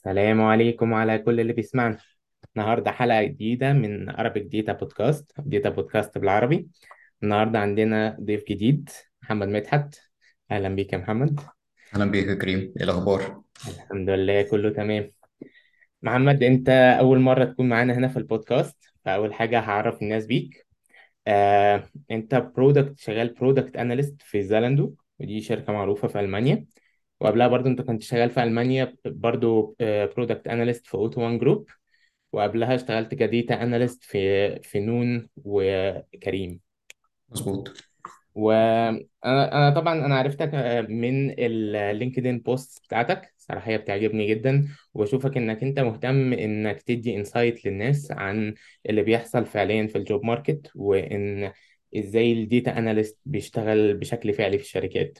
السلام عليكم على كل اللي بيسمعنا النهاردة حلقة جديدة من Arabic Data Podcast ديتا بودكاست بالعربي النهاردة عندنا ضيف جديد محمد مدحت أهلا بيك يا محمد اهلا بيك يا كريم ايه الاخبار الحمد لله كله تمام محمد أنت أول مرة تكون معانا هنا في البودكاست فأول حاجة هعرف الناس بيك آه، أنت برودكت شغال برودكت أناليست في زالاندو ودي شركة معروفة في ألمانيا وقبلها برضو أنت كنت شغال في ألمانيا برضو برودكت أناليست في أوتو وان جروب وقبلها اشتغلت كديتا اناليست في في نون وكريم مظبوط وانا انا طبعا انا عرفتك من اللينكدين بوست بتاعتك صراحة هي بتعجبني جدا وبشوفك انك انت مهتم انك تدي انسايت للناس عن اللي بيحصل فعليا في الجوب ماركت وان ازاي الديتا اناليست بيشتغل بشكل فعلي في الشركات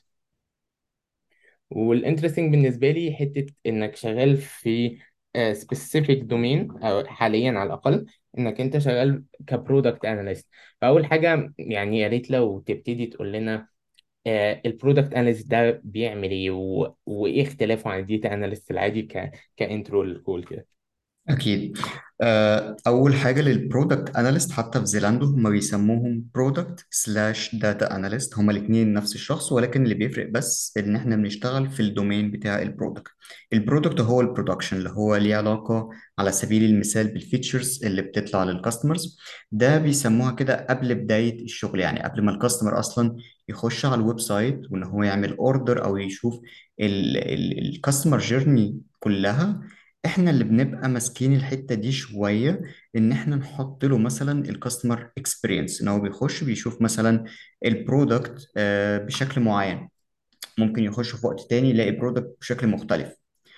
والانترستنج بالنسبه لي حته انك شغال في سبيسيفيك دومين او حاليا على الاقل انك انت شغال كبرودكت اناليست فاول حاجه يعني يا ريت لو تبتدي تقول لنا البرودكت اناليست ده بيعمل ايه و... وايه اختلافه عن الديتا اناليست العادي ك... كانترو للكول كده اكيد آه، اول حاجه للبرودكت اناليست حتى في زيلاندو هم بيسموهم برودكت سلاش داتا اناليست هما الاثنين نفس الشخص ولكن اللي بيفرق بس ان احنا بنشتغل في الدومين بتاع البرودكت البرودكت هو البرودكشن اللي هو ليه علاقه على سبيل المثال بالفيتشرز اللي بتطلع للكاستمرز ده بيسموها كده قبل بدايه الشغل يعني قبل ما الكاستمر اصلا يخش على الويب سايت وان هو يعمل اوردر او يشوف الكاستمر جيرني كلها احنا اللي بنبقى ماسكين الحته دي شويه ان احنا نحط له مثلا الكاستمر اكسبيرينس ان هو بيخش بيشوف مثلا البرودكت بشكل معين ممكن يخش في وقت تاني يلاقي برودكت بشكل مختلف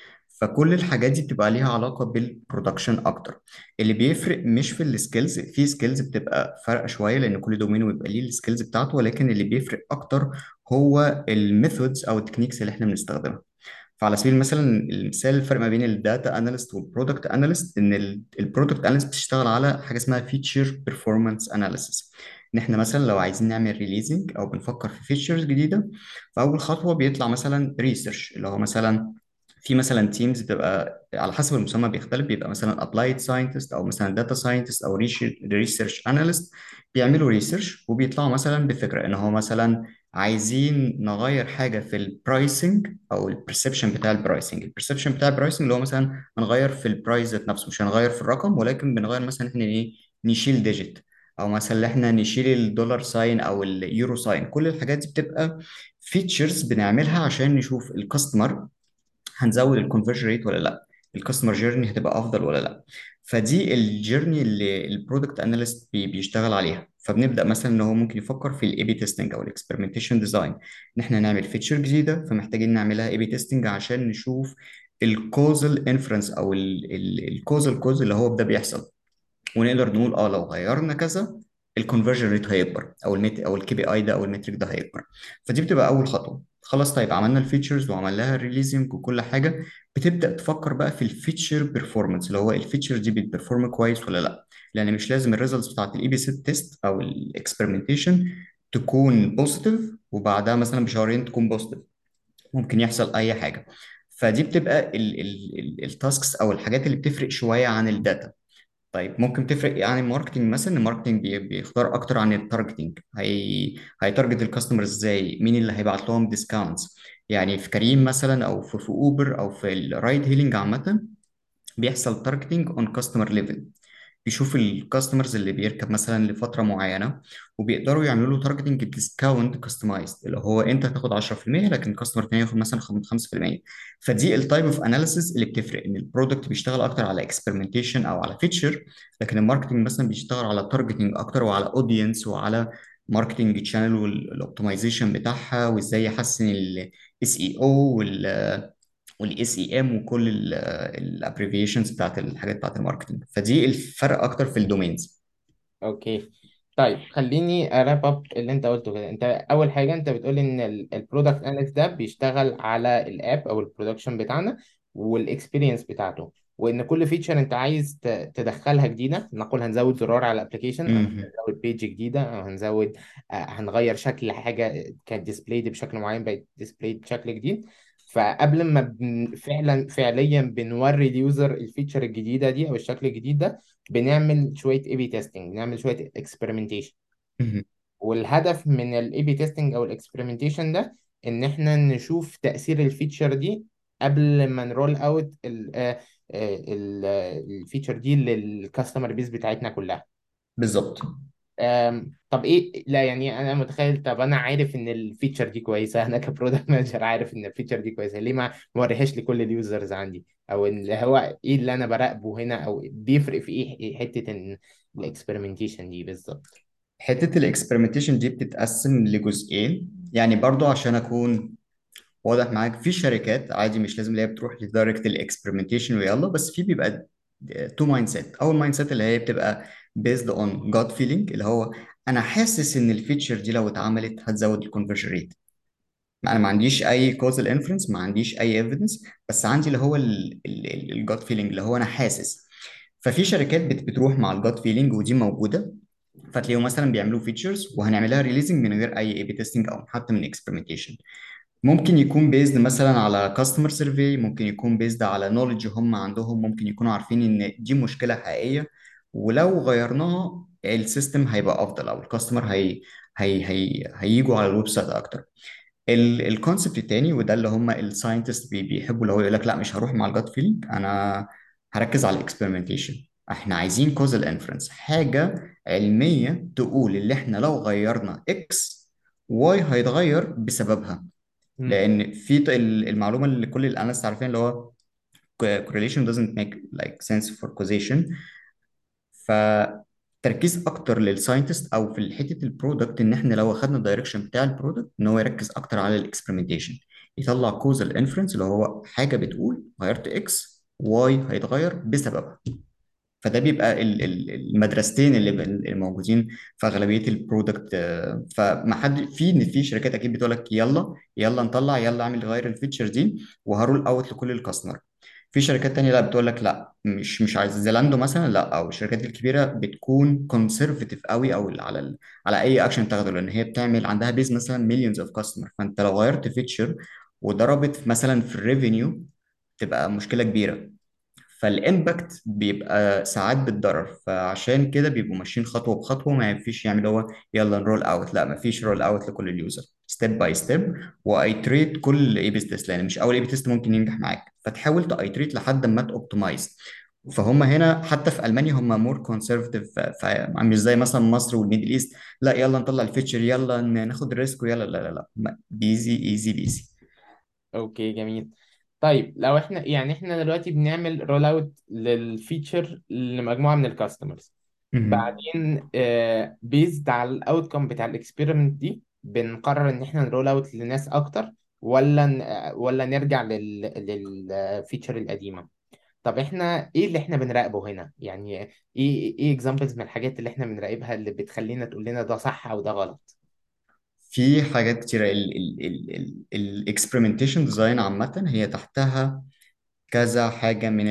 فكل الحاجات دي بتبقى ليها علاقه بالبرودكشن اكتر اللي بيفرق مش في السكيلز في سكيلز بتبقى فارقه شويه لان كل دومين بيبقى ليه السكيلز بتاعته ولكن اللي بيفرق اكتر هو الميثودز او التكنيكس اللي احنا بنستخدمها فعلى سبيل المثال المثال الفرق ما بين الداتا اناليست والبرودكت اناليست ان البرودكت اناليست بتشتغل على حاجه اسمها فيتشر بيرفورمانس اناليسيس ان احنا مثلا لو عايزين نعمل ريليزنج او بنفكر في فيتشرز جديده فاول خطوه بيطلع مثلا ريسيرش اللي هو مثلا في مثلا تيمز بتبقى على حسب المسمى بيختلف بيبقى مثلا ابلايد ساينتست او مثلا داتا ساينتست او ريسيرش اناليست بيعملوا ريسيرش وبيطلعوا مثلا بفكره ان هو مثلا عايزين نغير حاجه في البرايسنج او البرسبشن بتاع البرايسنج البرسبشن بتاع البرايسنج اللي هو مثلا هنغير في البرايس ذات نفسه مش هنغير في الرقم ولكن بنغير مثلا احنا ايه نشيل ديجيت او مثلا احنا نشيل الدولار ساين او اليورو ساين كل الحاجات دي بتبقى فيتشرز بنعملها عشان نشوف الكاستمر هنزود الكونفرجن ريت ولا لا الكاستمر جيرني هتبقى افضل ولا لا فدي الجيرني اللي البرودكت اناليست بيشتغل عليها فبنبدا مثلا ان هو ممكن يفكر في الاي بي تيستنج او الاكسبيرمنتيشن ديزاين ان احنا نعمل فيتشر جديده فمحتاجين نعملها اي بي تيستنج عشان نشوف الكوزال انفرنس او الكوزال كوز اللي هو ده بيحصل ونقدر نقول اه لو غيرنا كذا الكونفرجن ريت هيكبر او الميت او الكي بي اي ده او المترك ده هيكبر فدي بتبقى اول خطوه خلاص طيب عملنا الفيتشرز وعملناها الريليزنج وكل حاجه بتبدا تفكر بقى في الفيتشر بيرفورمانس اللي هو الفيتشر دي بتبرفورم كويس ولا لا لان مش لازم الريزلتس بتاعت الاي بي سيت تيست او الاكسبيرمنتيشن تكون بوزيتيف وبعدها مثلا بشهرين تكون بوزيتيف ممكن يحصل اي حاجه فدي بتبقى التاسكس او الحاجات اللي بتفرق شويه عن الداتا طيب ممكن تفرق يعني الماركتنج مثلا الماركتنج بي- بيختار اكتر عن التارجتنج هي هيتارجت الكاستمر ازاي مين اللي هيبعت لهم ديسكاونتس يعني في كريم مثلا او في في اوبر او في الرايد هيلينج عامه بيحصل تارجتنج اون كاستمر ليفل بيشوف الكاستمرز اللي بيركب مثلا لفتره معينه وبيقدروا يعملوا له تارجتنج ديسكاونت كاستمايزد اللي هو انت هتاخد 10% لكن الكاستمر التاني ياخد مثلا 5% فدي التايب اوف اناليسيز اللي بتفرق ان البرودكت بيشتغل اكتر على اكسبيرمنتيشن او على فيتشر لكن الماركتنج مثلا بيشتغل على تارجتنج اكتر وعلى اودينس وعلى ماركتنج تشانل والاوبتمايزيشن بتاعها وازاي يحسن الاس اي او والاس اي ام وكل الابريفيشنز بتاعت الحاجات بتاعت الماركتنج فدي الفرق اكتر في الدومينز اوكي طيب خليني اراب اب اللي انت قلته كده انت اول حاجه انت بتقول ان البرودكت اناليست ده بيشتغل على الاب او البرودكشن بتاعنا والاكسبيرينس بتاعته وان كل فيتشر انت عايز ت- تدخلها جديده نقول هنزود زرار على الابلكيشن او مهم. هنزود بيج جديده او هنزود آه، هنغير شكل حاجه كانت ديسبلايد بشكل معين بقت ديسبلايد بشكل جديد فقبل ما بن فعلا فعليا بنوري اليوزر الفيتشر الجديده دي او الشكل الجديد ده بنعمل شويه اي بي تيستنج بنعمل شويه اكسبيرمنتيشن مهم. والهدف من الاي بي تيستنج او الاكسبيرمنتيشن ده ان احنا نشوف تاثير الفيتشر دي قبل ما نرول اوت الفيتشر دي للكاستمر بيس بتاعتنا كلها بالظبط أم، طب ايه لا يعني انا متخيل طب انا عارف ان الفيتشر دي كويسه انا كبرودكت مانجر عارف ان الفيتشر دي كويسه ليه ما ما اوريهاش لكل اليوزرز عندي او اللي هو ايه اللي انا براقبه هنا او بيفرق في ايه إيه حته ان الاكسبيرمنتيشن دي بالظبط حتة الاكسبerimentation دي بتتقسم لجزئين يعني برضو عشان أكون واضح معاك في شركات عادي مش لازم اللي هي بتروح لدايركت الاكسبerimentation ويلا بس في بيبقى تو مايند سيت اول مايند سيت اللي هي بتبقى based on gut feeling اللي هو انا حاسس ان الفيتشر دي لو اتعملت هتزود الكونفرجن ريت انا ما عنديش اي كوزال انفرنس ما عنديش اي ايفيدنس بس عندي اللي هو الجات فيلينج اللي هو انا حاسس ففي شركات بت- بتروح مع الجات فيلينج ودي موجوده فتلاقيهم مثلا بيعملوا فيتشرز وهنعملها ريليزنج من غير اي اي بي تيستنج او حتى من اكسبيرمنتيشن ممكن يكون بيزد مثلا على كاستمر سيرفي ممكن يكون بيزد على نولج هم عندهم ممكن يكونوا عارفين ان دي مشكله حقيقيه ولو غيرناها السيستم هيبقى افضل او الكاستمر هي هي هي هيجوا على الويب سايت اكتر الكونسبت التاني وده اللي هم الساينتست بيحبوا اللي هو يقول لك لا مش هروح مع الجات فيلينج انا هركز على الاكسبيرمنتيشن احنا عايزين كوزال انفرنس حاجه علميه تقول اللي احنا لو غيرنا اكس واي هيتغير بسببها مم. لان في ط- ال- المعلومه اللي كل الاناليست عارفين اللي هو correlation doesn't make like sense for causation فتركيز اكتر للساينتست او في حته البرودكت ان احنا لو اخدنا الدايركشن بتاع البرودكت ان هو يركز اكتر على الاكسبيرمنتيشن يطلع كوزال انفرنس اللي هو حاجه بتقول غيرت اكس واي هيتغير بسببها فده بيبقى ال- ال- المدرستين اللي ب- الموجودين في اغلبيه البرودكت آه، فما حد في ان في شركات اكيد بتقول لك يلا يلا نطلع يلا اعمل غير الفيتشر دي وهرول اوت لكل الكاستمر في شركات تانية لا بتقول لك لا مش مش عايز زيلاندو مثلا لا او الشركات الكبيره بتكون كونسرفتيف قوي او على ال... على اي اكشن تاخده لان هي بتعمل عندها بيز مثلا مليونز اوف كاستمر فانت لو غيرت فيتشر وضربت مثلا في الريفينيو تبقى مشكله كبيره فالامباكت بيبقى ساعات بالضرر فعشان كده بيبقوا ماشيين خطوه بخطوه ما فيش يعمل هو يلا نرول اوت لا ما فيش رول اوت لكل اليوزر ستيب باي ستيب وايتريت كل اي بي تيست لان مش اول اي بي تيست ممكن ينجح معاك فتحاول تايتريت لحد ما توبتمايز فهم هنا حتى في المانيا هم مور كونسرفتيف مش زي مثلا مصر والميدل ايست لا يلا نطلع الفيتشر يلا ناخد الريسك ويلا لا لا لا بيزي ايزي بيزي اوكي جميل طيب لو احنا يعني احنا دلوقتي بنعمل رول اوت للفيتشر لمجموعه من الكاستمرز بعدين بيزد على الاوتكم بتاع الاكسبيرمنت دي بنقرر ان احنا نرول اوت لناس اكتر ولا ن- آه، ولا نرجع لل للفيتشر القديمه طب احنا ايه اللي احنا بنراقبه هنا يعني ايه ايه اكزامبلز من الحاجات اللي احنا بنراقبها اللي بتخلينا تقول لنا ده صح او ده غلط في حاجات كتيرة الاكسبerimentation ديزاين عامة هي تحتها كذا حاجة من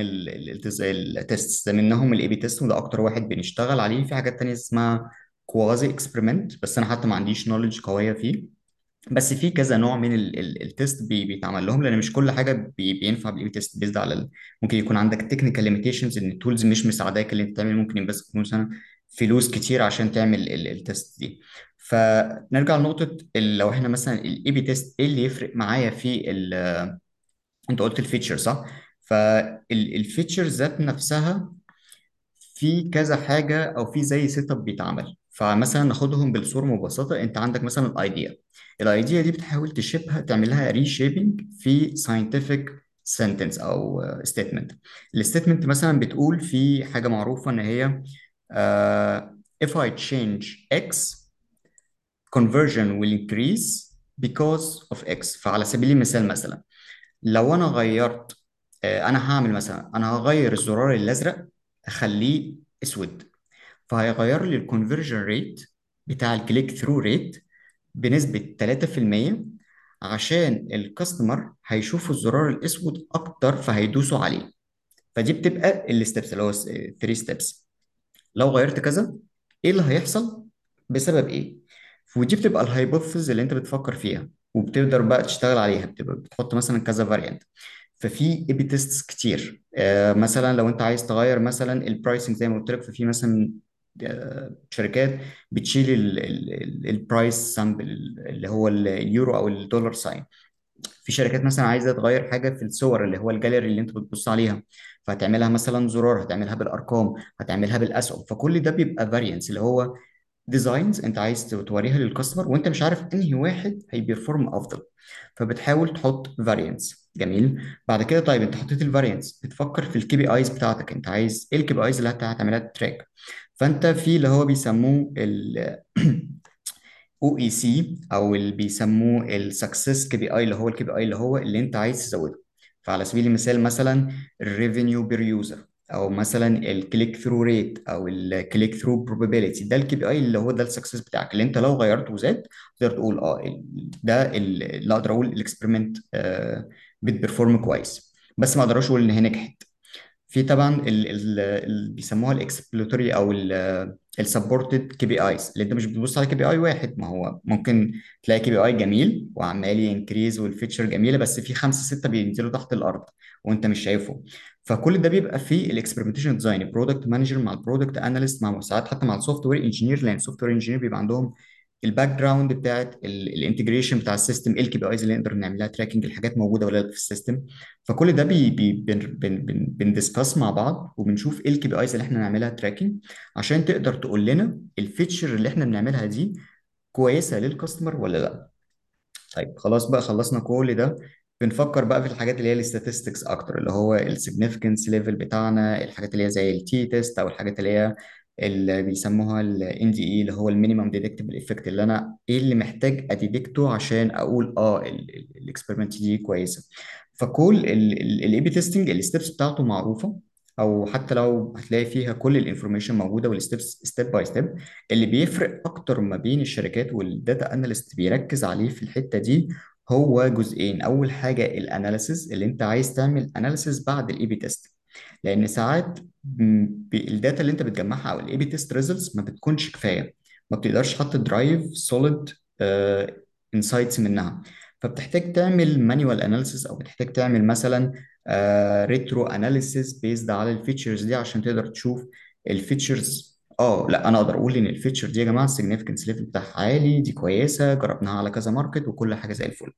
التست منهم الاي بي تيست وده أكتر واحد بنشتغل عليه في حاجات تانية اسمها كوازي اكسبيرمنت بس أنا حتى ما عنديش نولج قوية فيه بس في كذا نوع من التست بيتعمل لهم لان مش كل حاجه بي بينفع بالاي تيست بيزد على ال... ممكن يكون عندك تكنيكال ليميتيشنز ان التولز مش مساعداك اللي انت تعمل ممكن بس تكون مثلا فلوس كتير عشان تعمل التست دي فنرجع لنقطه ال- لو احنا مثلا الاي بي تيست ايه اللي يفرق معايا في ال... انت قلت الفيتشر صح فالفيتشر ذات نفسها في كذا حاجة أو في زي سيت اب بيتعمل فمثلا ناخدهم بالصورة مبسطة أنت عندك مثلا الايديا الايديا دي بتحاول تشيبها تعمل لها ريشيبنج في scientific sentence أو statement الستيتمنت مثلا بتقول في حاجة معروفة إن هي آه if I change X conversion will increase because of X فعلى سبيل المثال مثلا لو أنا غيرت آه أنا هعمل مثلا أنا هغير الزرار الأزرق أخليه أسود فهيغير لي الكونفرجن ريت بتاع الكليك ثرو ريت بنسبة 3% عشان الكاستمر هيشوفوا الزرار الاسود اكتر فهيدوسوا عليه فدي بتبقى الستبس اللي هو 3 ستيبس لو غيرت كذا ايه اللي هيحصل بسبب ايه ودي بتبقى الهايبوثيسز اللي انت بتفكر فيها وبتقدر بقى تشتغل عليها بتبقى بتحط مثلا كذا فاريانت ففي اي بي تيستس كتير آه مثلا لو انت عايز تغير مثلا البرايسنج زي ما قلت لك ففي مثلا آه، شركات بتشيل البرايس سامبل اللي هو اليورو او الدولار ساين في شركات مثلا عايزه تغير حاجه في الصور اللي هو الجاليري اللي انت بتبص عليها فهتعملها مثلا زرار هتعملها بالارقام هتعملها بالاسهم فكل ده بيبقى فاريانس اللي هو ديزاينز انت عايز توريها للكاستمر وانت مش عارف انهي واحد هيبرفورم افضل فبتحاول تحط فاريانس جميل بعد كده طيب انت حطيت الفاريانس بتفكر في الكي بي ايز بتاعتك انت عايز ايه الكي بي ايز اللي هت- هتعملها تراك فانت في اللي هو بيسموه ال او اي سي او اللي بيسموه السكسس كي بي اي اللي هو الكي بي اي اللي هو اللي انت عايز تزوده فعلى سبيل المثال مثلا الريفينيو بير يوزر او مثلا الكليك ثرو ريت او الكليك ثرو بروبابيلتي ده الكي بي اي اللي هو ده السكسس بتاعك اللي انت لو غيرته وزاد تقدر تقول اه ال- ده ال- اللي اقدر اقول الاكسبيرمنت بتبرفورم كويس بس ما اقدرش اقول ان هي نجحت في طبعا اللي بيسموها الاكسبلوراتوري او السبورتد كي بي ايز اللي انت مش بتبص على كي بي اي واحد ما هو ممكن تلاقي كي بي اي جميل وعمال ينكريز والفيتشر جميله بس في خمسه سته بينزلوا تحت الارض وانت مش شايفه فكل ده بيبقى في الاكسبerimentation ديزاين البرودكت مانجر مع البرودكت اناليست مع ساعات حتى مع السوفت وير انجينير لان السوفت وير انجينير بيبقى عندهم الباك جراوند بتاعت الانتجريشن بتاع السيستم ايه الكي بي ايز اللي نقدر نعملها تراكنج الحاجات موجوده ولا لا في السيستم فكل ده بي بي بن بن بن بندسكاس مع بعض وبنشوف ايه الكي بي ايز اللي احنا نعملها تراكنج عشان تقدر تقول لنا الفيتشر اللي احنا بنعملها دي كويسه للكاستمر ولا لا طيب خلاص بقى خلصنا كل ده بنفكر بقى في الحاجات اللي هي الاستاتستكس اكتر اللي هو السيجنيفيكانس ليفل بتاعنا الحاجات اللي هي زي التي تيست او الحاجات اللي هي اللي بيسموها الان دي اي اللي هو المينيمم ديتكتبل ايفكت اللي انا ايه اللي محتاج اديتكته عشان اقول اه الاكسبيرمنت دي كويسه فكل الاي بي تيستنج الستبس بتاعته معروفه او حتى لو هتلاقي فيها كل الانفورميشن موجوده والستبس ستيب باي ستيب اللي بيفرق اكتر ما بين الشركات والداتا اناليست بيركز عليه في الحته دي هو جزئين اول حاجه الاناليسز اللي انت عايز تعمل اناليسز بعد الاي بي تيست لان ساعات م، ب- الداتا اللي انت بتجمعها او الاي بي تيست ريزلتس ما بتكونش كفايه ما بتقدرش تحط درايف سوليد انسايتس منها فبتحتاج تعمل مانيوال اناليسز او بتحتاج تعمل مثلا ريترو اناليسز بيزد على الفيتشرز دي عشان تقدر تشوف الفيتشرز اه لا انا اقدر اقول ان الفيتشر دي يا جماعه السيجنفكنس ليفل بتاعها عالي دي كويسه جربناها على كذا ماركت وكل حاجه زي الفل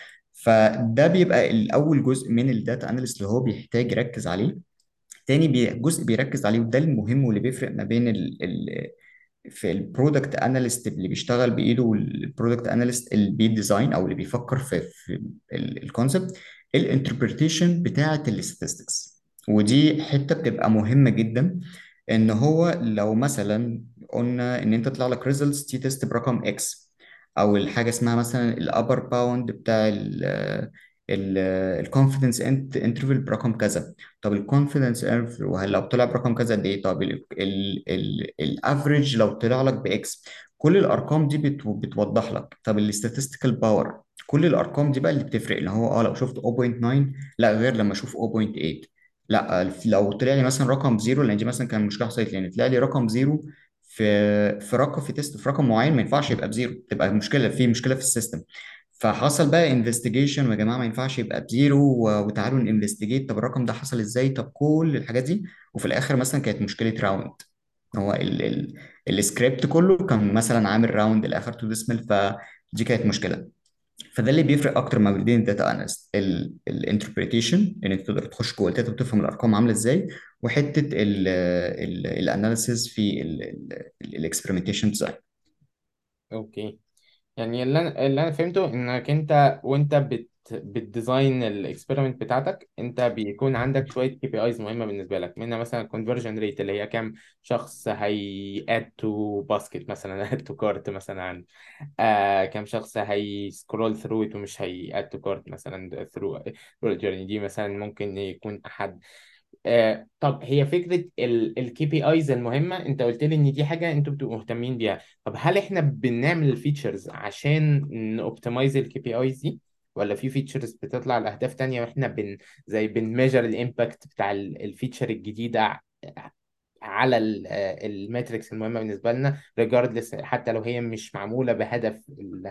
فده بيبقى الاول جزء من الداتا اناليست اللي هو بيحتاج يركز عليه تاني بي- جزء بيركز عليه وده المهم واللي بيفرق ما بين ال ال في البرودكت اناليست اللي بيشتغل بايده والبرودكت اناليست اللي بيديزاين او اللي بيفكر في في الكونسبت الانتربريتيشن بتاعه الاستاتستكس ودي حته بتبقى مهمه جدا ان هو لو مثلا قلنا ان انت طلع لك ريزلتس تي تيست برقم اكس او الحاجه اسمها مثلا الابر باوند بتاع الكونفيدنس انترفال برقم كذا طب الكونفيدنس انترفال لو طلع برقم كذا قد ايه طب الافريج لو طلع لك باكس كل الارقام دي بت- بتوضح لك طب الاستاتستيكال باور كل الارقام دي بقى اللي بتفرق اللي هو اه لو شفت 0.9 لا غير لما اشوف 0.8 لا لو طلع لي مثلا رقم زيرو لان دي مثلا كان مشكله حصلت لان طلع لي رقم زيرو في في رقم في تيست في رقم معين ما ينفعش يبقى بزيرو تبقى مشكله في مشكله في السيستم فحصل بقى انفستيجيشن يا جماعه ما ينفعش يبقى بزيرو و- وتعالوا ننفستيجيت طب الرقم ده حصل ازاي طب كل الحاجات دي وفي الاخر مثلا كانت مشكله راوند هو ال ال السكريبت كله كان مثلا عامل راوند الاخر تو ديسمل فدي كانت مشكله فده اللي بيفرق اكتر ما بين الداتا اناليست الانتربريتيشن ان انت تقدر تخش جوه الداتا وتفهم الارقام عامله ازاي وحته الاناليسيس في الاكسبيرمنتيشن ديزاين اوكي يعني اللي انا اللي انا فهمته انك انت وانت بت بتديزاين الاكسبيرمنت بتاعتك انت بيكون عندك شويه كي بي ايز مهمه بالنسبه لك منها مثلا الكونفرجن ريت اللي هي كام شخص هي اد تو باسكت مثلا اد تو كارت مثلا عندي آه كام شخص هي سكرول ثرو ات ومش هي اد تو كارت مثلا ثرو الجيرني دي مثلا ممكن يكون احد آه طب هي فكرة الكي بي ايز المهمة انت قلت لي ان دي حاجة انتوا بتبقوا مهتمين بيها طب هل احنا بنعمل الفيتشرز عشان نوبتمايز الكي بي ايز دي ولا في فيتشرز بتطلع لأهداف تانية واحنا بن زي بنميجر الامباكت بتاع الفيتشر الجديدة ع- على الماتريكس المهمة بالنسبة لنا regardless حتى لو هي مش معمولة بهدف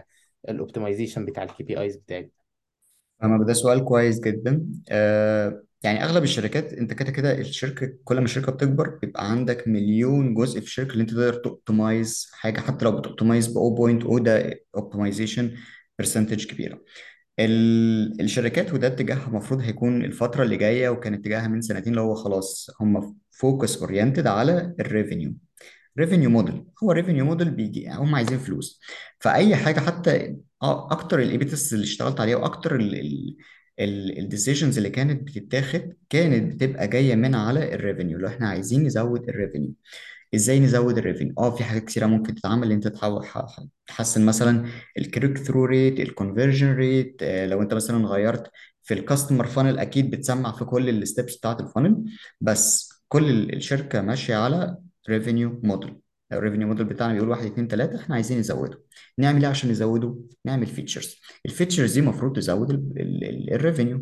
الاوبتمايزيشن بتاع الكي بي ايز بتاعي أما ده سؤال كويس جدا آه يعني أغلب الشركات أنت كده كده الشركة كل ما الشركة بتكبر بيبقى عندك مليون جزء في الشركة اللي أنت تقدر تأوبتمايز حاجة حتى لو بتأوبتمايز ب 0.0 ده أوبتمايزيشن برسنتج كبيرة ال- الشركات وده اتجاهها المفروض هيكون الفترة اللي جاية وكان اتجاهها من سنتين اللي هو خلاص هم فوكس اورينتد على الريفينيو ريفينيو موديل هو ريفينيو موديل بيجي هم عايزين فلوس فاي حاجه حتى آه، اكتر الايبيتس اللي اشتغلت عليها واكتر الديسيجنز اللي كانت بتتاخد كانت بتبقى جايه من على الريفينيو لو احنا عايزين نزود الريفينيو ازاي نزود الريفينيو اه في حاجات كتيره ممكن تتعمل ان انت تحاول ح- ح- تحسن مثلا الكليك ثرو ريت الكونفرجن ريت لو انت مثلا غيرت في الكاستمر فانل اكيد بتسمع في كل الستبس بتاعت الفانل بس كل ال- الشركه ماشيه على ريفينيو موديل الريفينيو موديل بتاعنا بيقول واحد اتنين تلاته احنا عايزين نزوده نعمل ايه عشان نزوده نعمل فيتشرز الفيتشرز دي المفروض تزود الريفينيو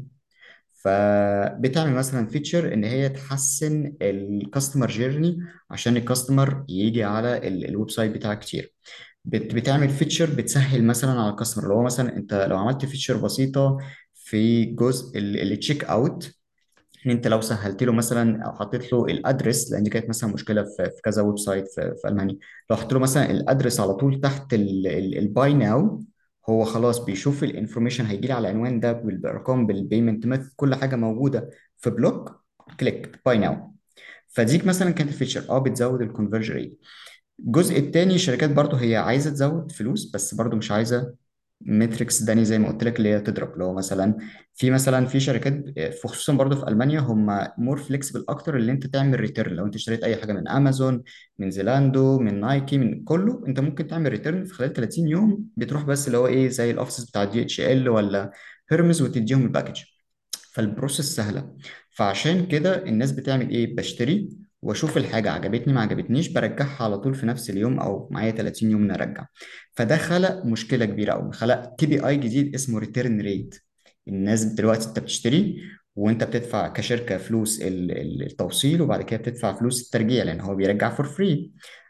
فبتعمل مثلا فيتشر ان هي تحسن الكاستمر جيرني عشان الكاستمر يجي على ال- الويب سايت بتاعك كتير بت- بتعمل فيتشر بتسهل مثلا على الكاستمر اللي هو مثلا انت لو عملت فيتشر بسيطه في جزء التشيك اوت ان انت لو سهلت له مثلا او حطيت له الادرس لان دي كانت مثلا مشكله في في كذا ويب سايت في, في المانيا لو حطيت له مثلا الادرس على طول تحت الباي ناو هو خلاص بيشوف الانفورميشن هيجي لي على العنوان ده بالارقام بالبيمنت ميثود كل حاجه موجوده في بلوك كليك باي ناو فديك مثلا كانت الفيتشر اه بتزود الكونفرجن ريت الجزء التاني الشركات برضو هي عايزه تزود فلوس بس برضو مش عايزه ماتريكس داني زي ما قلت لك اللي هي تضرب اللي هو مثلا في مثلا في شركات خصوصا برضو في المانيا هم مور فليكسبل اكتر اللي انت تعمل ريتيرن لو انت اشتريت اي حاجه من امازون من زيلاندو من نايكي من كله انت ممكن تعمل ريتيرن في خلال 30 يوم بتروح بس اللي هو ايه زي الاوفيس بتاع دي اتش ال ولا هيرمز وتديهم الباكج فالبروسيس سهله فعشان كده الناس بتعمل ايه بشتري واشوف الحاجه عجبتني ما عجبتنيش برجعها على طول في نفس اليوم او معايا 30 يوم نرجع فده خلق مشكله كبيره قوي خلق كي بي اي جديد اسمه ريتيرن ريت الناس دلوقتي انت بتشتري وانت بتدفع كشركه فلوس ال- ال- التوصيل وبعد كده بتدفع فلوس الترجيع لان هو بيرجع فور فري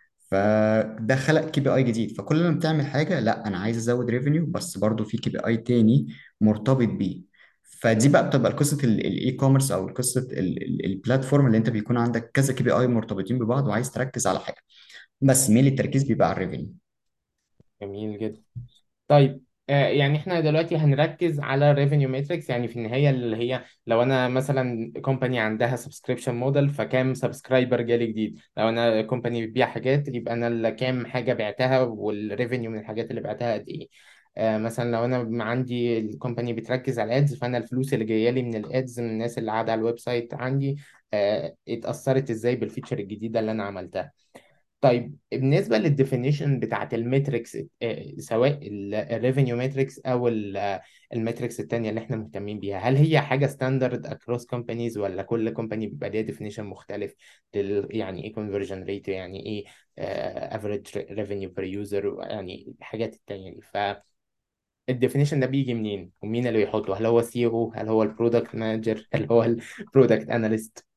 فده خلق كي بي اي جديد فكل ما بتعمل حاجه لا انا عايز ازود ريفينيو بس برضو في كي بي اي تاني مرتبط بيه فدي بقى بتبقى قصه الاي كوميرس او قصه البلاتفورم اللي انت بيكون عندك كذا كي بي اي مرتبطين ببعض وعايز تركز على حاجه بس ميل التركيز بيبقى على الريفينيو جميل جدا طيب آه، يعني احنا دلوقتي هنركز على revenue matrix يعني في النهاية اللي هي لو انا مثلا كومباني عندها subscription موديل فكام سبسكرايبر جالي جديد لو انا كومباني بتبيع حاجات يبقى انا اللي كام حاجة بعتها والريفينيو من الحاجات اللي بعتها قد ايه آه مثلا لو انا عندي الكومباني بتركز على الادز فانا الفلوس اللي جايه لي من الادز من الناس اللي قاعده على الويب سايت عندي آه اتأثرت ازاي بالفيتشر الجديدة اللي انا عملتها طيب بالنسبة للديفينيشن بتاعت الماتريكس آه، سواء الريفينيو ماتريكس أو الماتريكس التانية اللي احنا مهتمين بيها هل هي حاجة ستاندرد أكروس كومبانيز ولا كل كومباني بيبقى ليها ديفينيشن مختلف لل يعني إيه كونفرجن ريت يعني إيه افريج ريفينيو بير يوزر يعني الحاجات التانية دي ف الديفينيشن ده بيجي منين ومين اللي بيحطه هل هو سي او هل هو البرودكت مانجر هل هو البرودكت اناليست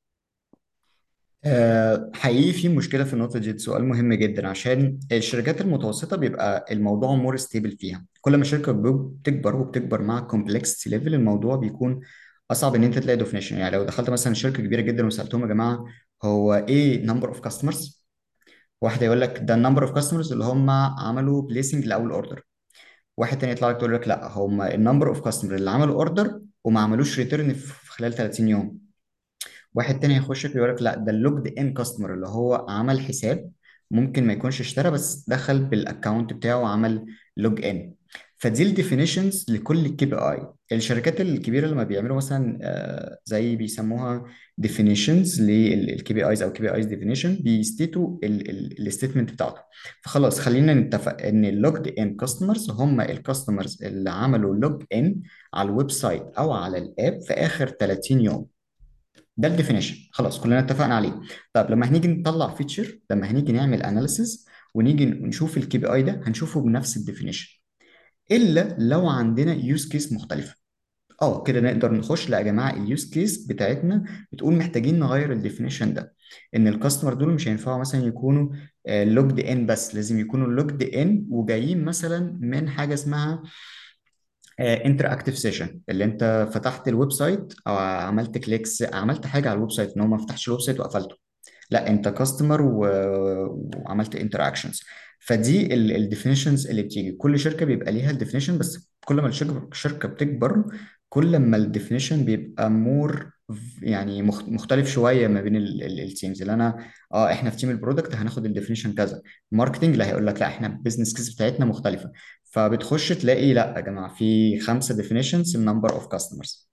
آه، حقيقي في مشكلة في النقطة دي سؤال مهم جدا عشان الشركات المتوسطة بيبقى الموضوع مور ستيبل فيها كل ما الشركة بتكبر وبتكبر مع كومبلكسيتي ليفل الموضوع بيكون أصعب إن أنت تلاقي ديفينيشن يعني لو دخلت مثلا شركة كبيرة جدا وسألتهم يا جماعة هو إيه نمبر أوف كاستمرز واحد يقول لك ده النمبر أوف كاستمرز اللي هم عملوا بليسنج لأول أوردر واحد تاني يطلع لك يقول لك لا هم النمبر أوف كاستمر اللي عملوا أوردر وما عملوش ريتيرن في خلال 30 يوم واحد تاني هيخش يقول لك لا ده اللوجد ان كاستمر اللي هو عمل حساب ممكن ما يكونش اشترى بس دخل بالاكونت بتاعه وعمل لوج ان فدي الديفينيشنز لكل الكي بي اي الشركات الكبيره لما بيعملوا مثلا آه، زي بيسموها ديفينيشنز للكي بي ايز او كي بي ايز ديفينيشن بيستيتوا الستيتمنت بتاعته فخلاص خلينا نتفق ان اللوجد ان كاستمرز هم الكاستمرز اللي عملوا لوج ان على الويب سايت او على الاب في اخر 30 يوم ده الديفينيشن خلاص كلنا اتفقنا عليه طب لما هنيجي نطلع فيتشر لما هنيجي نعمل اناليسيز ونيجي نشوف الكي بي اي ده هنشوفه بنفس الديفينيشن الا لو عندنا يوز كيس مختلفه اه كده نقدر نخش لا يا جماعه اليوز كيس بتاعتنا بتقول محتاجين نغير الديفينيشن ده ان الكاستمر دول مش هينفعوا مثلا يكونوا لوجد ان بس لازم يكونوا لوجد ان وجايين مثلا من حاجه اسمها انتر اكتيف سيشن اللي انت فتحت الويب سايت او عملت كليكس عملت حاجه على الويب سايت ان هو ما فتحش الويب سايت وقفلته لا انت كاستمر وعملت انتراكشنز فدي الديفينيشنز اللي بتيجي كل شركه بيبقى ليها الديفينيشن بس كل ما الشركه الشركه بتكبر كل ما الديفينيشن بيبقى مور يعني مخ- مختلف شويه ما بين التيمز اللي انا اه احنا في تيم البرودكت هناخد الديفينيشن كذا ماركتنج لا هيقول لك لا احنا البيزنس كيس بتاعتنا مختلفه فبتخش تلاقي لا يا جماعه في خمسه ديفينيشنز النمبر اوف كاستمرز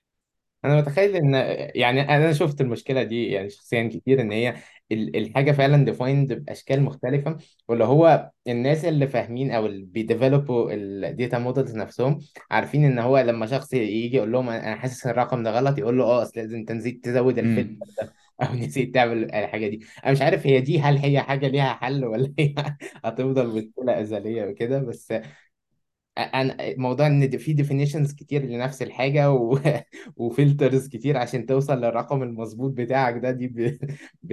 انا متخيل ان يعني انا شفت المشكله دي يعني شخصيا كتير ان هي ال- الحاجه فعلا ديفايند باشكال مختلفه واللي هو الناس اللي فاهمين او اللي بيديفلوبوا الداتا مودلز نفسهم عارفين ان هو لما شخص يجي يقول لهم انا حاسس ان الرقم ده غلط يقول له اه اصل لازم انت نسيت تزود الفلتر امم ده او نسيت تعمل الحاجه دي انا مش عارف هي دي هل هي حاجه ليها حل ولا هي هتفضل مشكله ازليه وكده بس انا موضوع ان في definitions كتير لنفس الحاجه و... وفلترز كتير عشان توصل للرقم المظبوط بتاعك ده دي ب...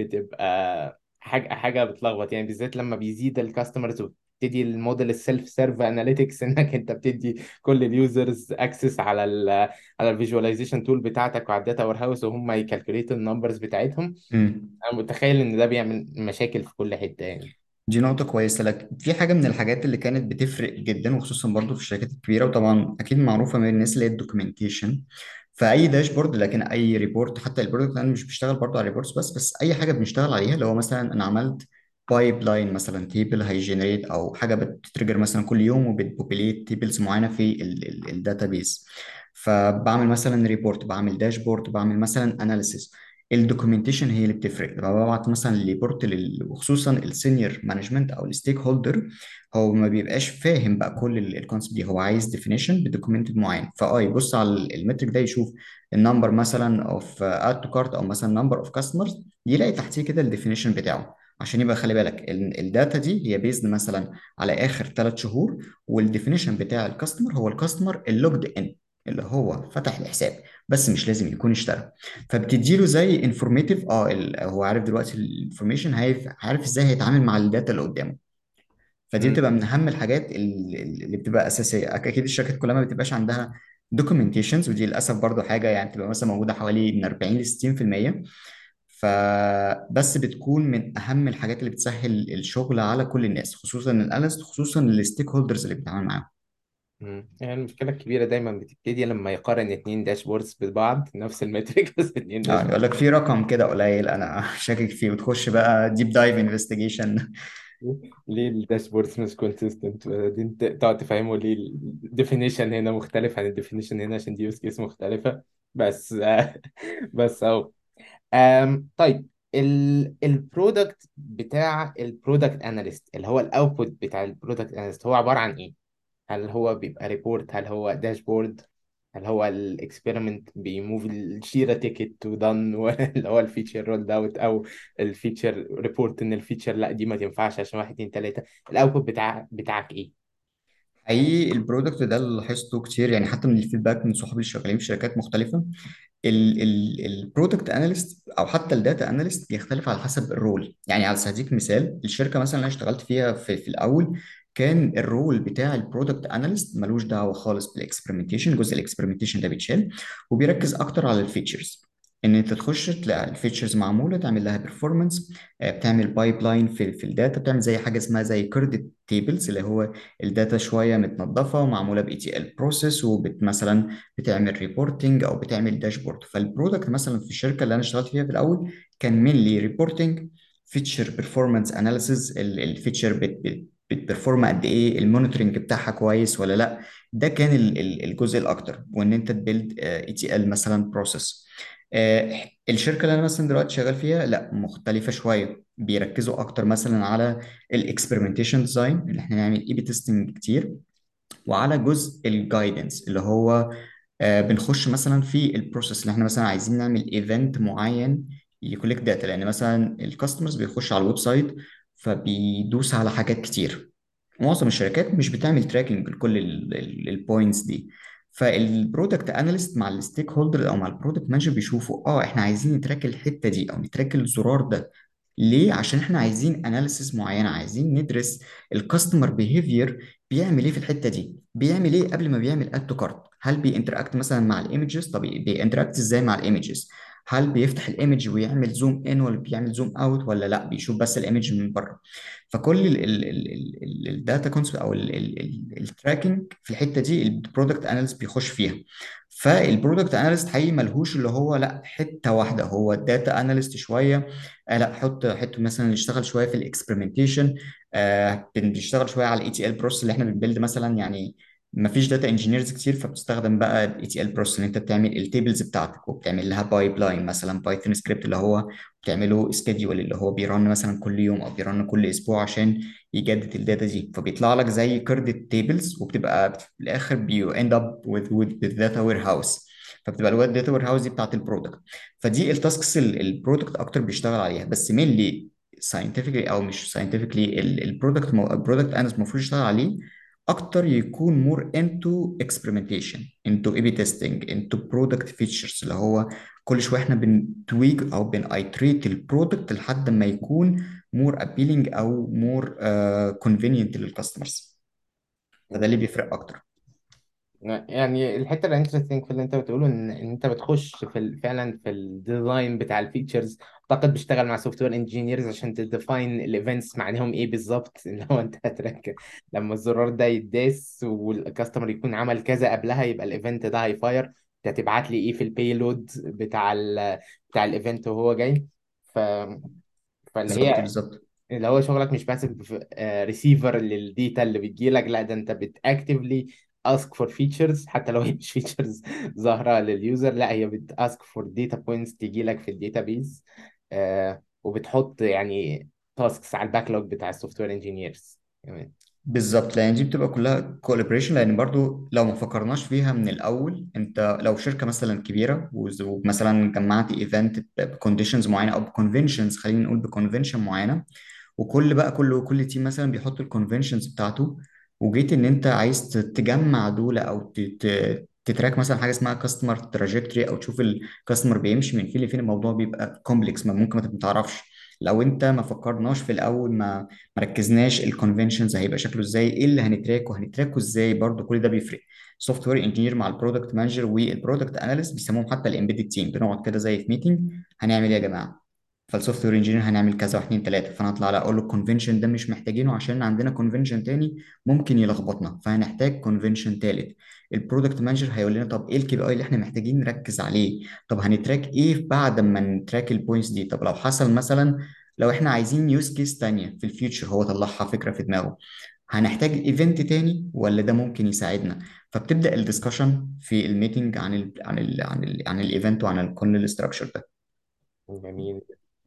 بتبقى حاجه حاجه بتلخبط يعني بالذات لما بيزيد الكاستمرز وبتدي الموديل السيلف سيرف اناليتكس انك انت بتدي كل اليوزرز اكسس على ال على الفيجواليزيشن تول بتاعتك وعلى الداتا وير هاوس وهم يكالكوليتوا النمبرز بتاعتهم امم انا متخيل ان ده بيعمل مشاكل في كل حته يعني دي نقطة كويسة لك في حاجة من الحاجات اللي كانت بتفرق جدا وخصوصا برضو في الشركات الكبيرة وطبعا أكيد معروفة من الناس اللي هي الدوكيومنتيشن فأي داشبورد لكن أي ريبورت حتى البرودكت أنا مش بشتغل برضو على ريبورتس بس بس أي حاجة بنشتغل عليها اللي هو مثلا أنا عملت بايب لاين مثلا تيبل هيجنريت أو حاجة بتتريجر مثلا كل يوم وبتبوبيليت تيبلز معينة في الداتابيز فبعمل مثلا ريبورت بعمل داشبورد بعمل مثلا اناليسيس الدوكيومنتيشن هي اللي بتفرق لما ببعت مثلا الريبورت لل- وخصوصا السينيور مانجمنت او الستيك هولدر هو ما بيبقاش فاهم بقى كل الكونسبت دي هو عايز ديفينيشن بدوكيومنت معين فاه يبص على المترك ده يشوف النمبر مثلا اوف اد تو كارت او مثلا نمبر اوف كاستمرز يلاقي تحتيه كده الديفينيشن بتاعه عشان يبقى خلي بالك الداتا دي هي بيزد مثلا على اخر ثلاث شهور والديفينيشن بتاع الكاستمر هو الكاستمر اللوجد ان اللي هو فتح الحساب بس مش لازم يكون اشترى فبتديله زي انفورميتيف اه ال- هو عارف دلوقتي الانفورميشن عارف ازاي هيتعامل مع الداتا اللي قدامه فدي مم. بتبقى من اهم الحاجات ال- اللي بتبقى اساسيه أك- اكيد الشركات كلها ما بتبقاش عندها دوكيومنتيشنز ودي للاسف برضو حاجه يعني بتبقى مثلا موجوده حوالي من 40 ل 60% فبس بتكون من اهم الحاجات اللي بتسهل الشغل على كل الناس خصوصا الاناليست خصوصا الستيك هولدرز اللي بيتعامل معاهم مم. يعني المشكلة الكبيرة دايما بتبتدي لما يقارن اتنين داشبوردز ببعض نفس المترك بس اتنين اه يقول داشبورد لك في رقم كده قليل انا شاكك فيه وتخش بقى ديب دايف انفستيجيشن ليه الداشبوردز مش كونسيستنت دي انت تقعد تفهمه ليه الديفينيشن هنا مختلف عن الديفينيشن هنا عشان دي يوز كيس مختلفة بس بس اهو أم، طيب البرودكت بتاع البرودكت اناليست اللي هو الاوتبوت بتاع البرودكت اناليست هو عبارة عن ايه؟ هل هو بيبقى ريبورت هل هو داشبورد هل هو الاكسبيرمنت بيموف الشيرة تيكت تو دان اللي هو الفيتشر رول اوت او الفيتشر ريبورت ان الفيتشر لا دي ما تنفعش عشان واحد اتنين تلاته الاوتبوت بتاع بتاعك ايه؟ حقيقي البرودكت ده اللي لاحظته كتير يعني حتى من الفيدباك من صحابي اللي شغالين في شركات مختلفه البرودكت اناليست او حتى الداتا اناليست بيختلف على حسب الرول يعني على سبيل هديك مثال الشركه مثلا اللي انا اشتغلت فيها في, في الاول كان الرول بتاع البرودكت اناليست ملوش دعوه خالص بالاكسبerimentation جزء الاكسبerimentation ده بيتشال وبيركز اكتر على الفيتشرز ان انت تخش تلاقي الفيتشرز معموله تعمل لها بيرفورمانس بتعمل بايب لاين في في الداتا بتعمل زي حاجه اسمها زي كيردت تيبلز اللي هو الداتا شويه متنظفه ومعموله باي تي ال بروسيس وبت مثلا بتعمل ريبورتنج او بتعمل داشبورد فالبرودكت مثلا في الشركه اللي انا اشتغلت فيها في الاول كان مينلي ريبورتنج فيتشر بيرفورمانس اناليسيز الفيتشر بتبرفورم قد ايه المونيتورنج بتاعها كويس ولا لا ده كان ال- ال- الجزء الاكتر وان انت تبيلد اي تي ال مثلا بروسيس الشركه اللي انا مثلا دلوقتي شغال فيها لا مختلفه شويه بيركزوا اكتر مثلا على الاكسبيرمنتيشن ديزاين اللي احنا نعمل اي بي تيستنج كتير وعلى جزء الجايدنس اللي هو آه، بنخش مثلا في البروسيس اللي احنا مثلا عايزين نعمل ايفنت معين يكولكت داتا لان مثلا الكاستمرز بيخش على الويب سايت فبيدوس على حاجات كتير معظم الشركات مش بتعمل تراكنج لكل البوينتس دي فالبرودكت اناليست مع الستيك هولدر او مع البرودكت مانجر بيشوفوا اه احنا عايزين نتراك الحته دي او نتراك الزرار ده ليه عشان احنا عايزين اناليسيس معينه عايزين ندرس الكاستمر بيهيفير بيعمل ايه في الحته دي بيعمل ايه قبل ما بيعمل اد تو كارت هل بينتراكت مثلا مع الايمجز طب بينتراكت ازاي مع الايمجز هل بيفتح الايمج ويعمل زوم ان ولا بيعمل زوم اوت ولا لا بيشوف بس الايمج من بره فكل الداتا كونسبت او التراكنج في الحته دي البرودكت اناليست بيخش فيها فالبرودكت اناليست حقيقي ملهوش اللي هو لا حته واحده هو الداتا اناليست شويه آه لا حط حته مثلا يشتغل شويه في الاكسبيرمنتيشن آه بنشتغل شويه على الاي تي ال بروسيس اللي احنا بنبيلد مثلا يعني ما فيش داتا انجينيرز كتير فبتستخدم بقى الاي تي ال بروسيس ان انت بتعمل التيبلز بتاعتك وبتعمل لها بايب لاين مثلا بايثون سكريبت اللي هو بتعمله سكيدول اللي هو بيرن مثلا كل يوم او بيرن كل اسبوع عشان يجدد الداتا دي فبيطلع لك زي كردة تيبلز وبتبقى في الاخر بيو اند اب with with data warehouse فبتبقى الويب داتا وير هاوس دي بتاعت البرودكت فدي التاسكس البرودكت اكتر بيشتغل عليها بس مينلي ساينتفكلي او مش ساينتفكلي البرودكت البرودكت انا المفروض يشتغل عليه اكتر يكون مور انتو اكسبيرمنتيشن انتو اي بي تيستنج انتو برودكت فيتشرز اللي هو كل شويه احنا بنتويج او بنايتريت البرودكت لحد ما يكون مور ابيلينج او مور كونفينينت للكاستمرز فده اللي بيفرق اكتر يعني الحته الانترستنج في اللي انت بتقوله ان ان انت بتخش في ال- فعلا في الديزاين بتاع الفيتشرز اعتقد بتشتغل مع سوفت وير انجينيرز عشان تديفاين الايفنتس معناهم ايه بالظبط اللي هو انت هتركب لما الزرار ده يداس والكاستمر يكون عمل كذا قبلها يبقى الايفنت ده هيفاير انت هتبعت لي ايه في البيلود بتاع ال بتاع الايفنت وهو جاي ف فاللي بالظبط هي بالظبط اللي هو شغلك مش بس ريسيفر للديتا اللي بتجيلك لا ده انت بتاكتفلي ask for features حتى لو هي مش features ظاهرة لليوزر لا هي بت ask for data points تجيلك في الداتابيز آه وبتحط يعني tasks على الباكلوج بتاع السوفت وير انجينيرز كمان بالظبط لان دي بتبقى كلها كولابريشن لان برضو لو ما فكرناش فيها من الاول انت لو شركه مثلا كبيره وز- ومثلا جمعت ايفنت بكونديشنز معينه او بكونفنشنز خلينا نقول بكونفنشن معينه وكل بقى كل كل تيم مثلا بيحط الكونفنشنز بتاعته وجيت ان انت عايز ت- تجمع دول او ت- ت- تتراك مثلا حاجه اسمها كاستمر تراجكتوري او تشوف الكاستمر بيمشي من فين لفين الموضوع بيبقى كومبلكس ما ممكن ما تعرفش لو انت ما فكرناش في الاول ما مركزناش الكونفنشنز هيبقى شكله ازاي ايه اللي هنتراك وهنتراكه ازاي برضو كل ده بيفرق سوفت وير انجينير مع البرودكت مانجر والبرودكت اناليست بيسموهم حتى الامبيدد تيم بنقعد كده زي في ميتنج هنعمل ايه يا جماعه فالسوفت وير انجينير هنعمل كذا واحد اتنين تلاته فانا اطلع على اقول له الكونفنشن ده مش محتاجينه عشان عندنا كونفنشن تاني ممكن يلخبطنا فهنحتاج كونفنشن تالت البرودكت مانجر هيقول لنا طب ايه الكي بي اي اللي احنا محتاجين نركز عليه طب هنتراك ايه بعد ما نتراك البوينتس دي طب لو حصل مثلا لو احنا عايزين يوز كيس تانية في الفيوتشر هو طلعها فكرة في دماغه هنحتاج ايفنت تاني ولا ده ممكن يساعدنا فبتبدأ الدiscussion في الميتنج عن ال عن ال عن ال عن الايفنت وعن ال- كل الاستراكشر ده جميل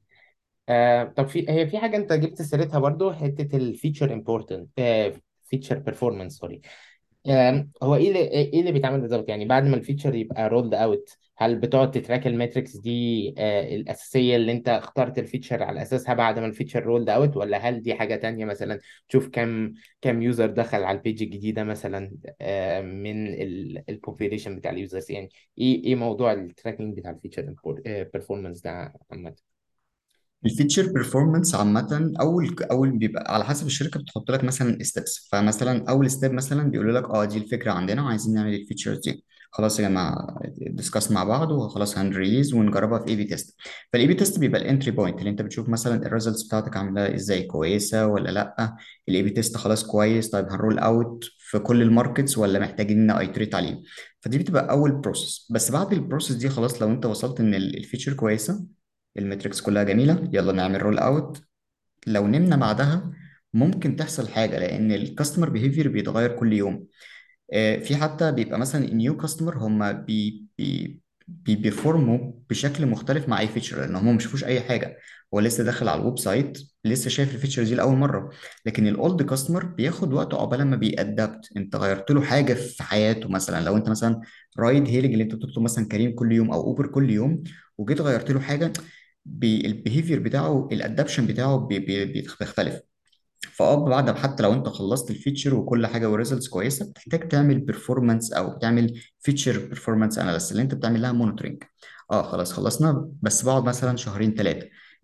آه طب في هي في حاجة انت جبت سيرتها برضو حتة الفيتشر امبورتنت فيتشر بيرفورمانس سوري آم، هو ايه اللي ايه اللي بيتعمل بالظبط يعني بعد ما الفيتشر يبقى رولد اوت هل بتقعد تتراك الماتريكس دي آه، الاساسيه اللي انت اخترت الفيتشر على اساسها بعد ما الفيتشر رولد اوت ولا هل دي حاجه تانية مثلا تشوف كم كم يوزر دخل على البيج الجديده مثلا آه، من البوبيليشن بتاع اليوزرز يعني ايه ايه موضوع التراكنج بتاع الفيتشر بيرفورمانس ده عامه الفيتشر بيرفورمانس عامة أول أول بيبقى على حسب الشركة بتحط لك مثلا ستيبس فمثلا أول ستيب مثلا بيقولوا لك أه دي الفكرة عندنا وعايزين نعمل الفيتشرز دي خلاص يا جماعة ديسكاس مع بعض وخلاص هنريليز ونجربها في اي بي تيست فالاي بي تيست بيبقى الانتري بوينت اللي انت بتشوف مثلا الريزلتس بتاعتك عاملة ازاي كويسة ولا لا الاي بي تيست خلاص كويس طيب هنرول اوت في كل الماركتس ولا محتاجين نايتريت عليه فدي بتبقى أول بروسيس بس بعد البروسيس دي خلاص لو انت وصلت ان الفيتشر كويسة المتركس كلها جميلة يلا نعمل رول اوت لو نمنا بعدها ممكن تحصل حاجة لأن الكاستمر بيهيفير بيتغير كل يوم آه، في حتى بيبقى مثلا نيو كاستمر هم بي بي بي بيفورموا بشكل مختلف مع اي فيتشر لان هم ما شافوش اي حاجه هو لسه داخل على الويب سايت لسه شايف الفيتشر دي لاول مره لكن الاولد كاستمر بياخد وقته عقبال ما بيأدبت انت غيرت له حاجه في حياته مثلا لو انت مثلا رايد هيلينج اللي انت بتطلب مثلا كريم كل يوم او اوبر كل يوم وجيت غيرت له حاجه البيهيفير بتاعه الادابشن بتاعه بي- بي- بيختلف فاه بعد حتى لو انت خلصت الفيتشر وكل حاجه وريزلتس كويسه بتحتاج تعمل بيرفورمانس او بتعمل فيتشر بيرفورمانس اناليسيس اللي انت بتعمل لها مونيتورنج اه خلاص خلصنا بس بقعد مثلا شهرين ثلاثه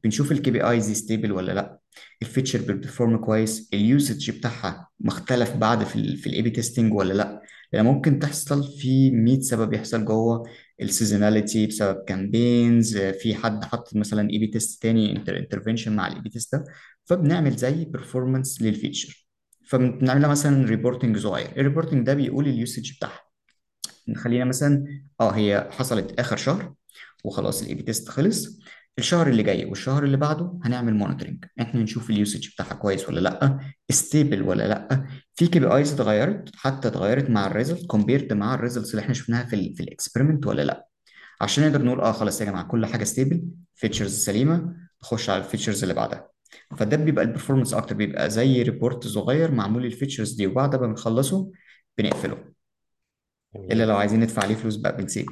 بنشوف الكي بي ايز دي ستيبل ولا لا الفيتشر بتبرفورم كويس اليوسج بتاعها مختلف بعد في ال في الاي بي تيستنج ولا لا لان ممكن تحصل في 100 سبب يحصل جوه السيزوناليتي بسبب كامبينز في حد حط مثلا اي بي تيست تاني انترفنشن مع الاي بي تيست ده فبنعمل زي بيرفورمانس للفيتشر فبنعملها مثلا ريبورتنج صغير الريبورتنج ده بيقول اليوسج بتاعها نخلينا مثلا اه هي حصلت اخر شهر وخلاص الاي بي تيست خلص الشهر اللي جاي والشهر اللي بعده هنعمل مونيتورنج احنا نشوف اليوسج بتاعها كويس ولا لا ستيبل ولا لا في كي بي ايز اتغيرت حتى اتغيرت مع الريزلت كومبيرد مع الريزلتس اللي احنا شفناها في ال في الاكسبيرمنت ولا لا عشان نقدر نقول اه خلاص يا جماعه كل حاجه ستيبل فيتشرز سليمه نخش على الفيتشرز اللي بعدها فده بيبقى البرفورمانس اكتر بيبقى زي ريبورت صغير معمول للفيتشرز دي وبعد ما بنخلصه بنقفله الا جميل لو عايزين ندفع عليه فلوس بقى بنسيبه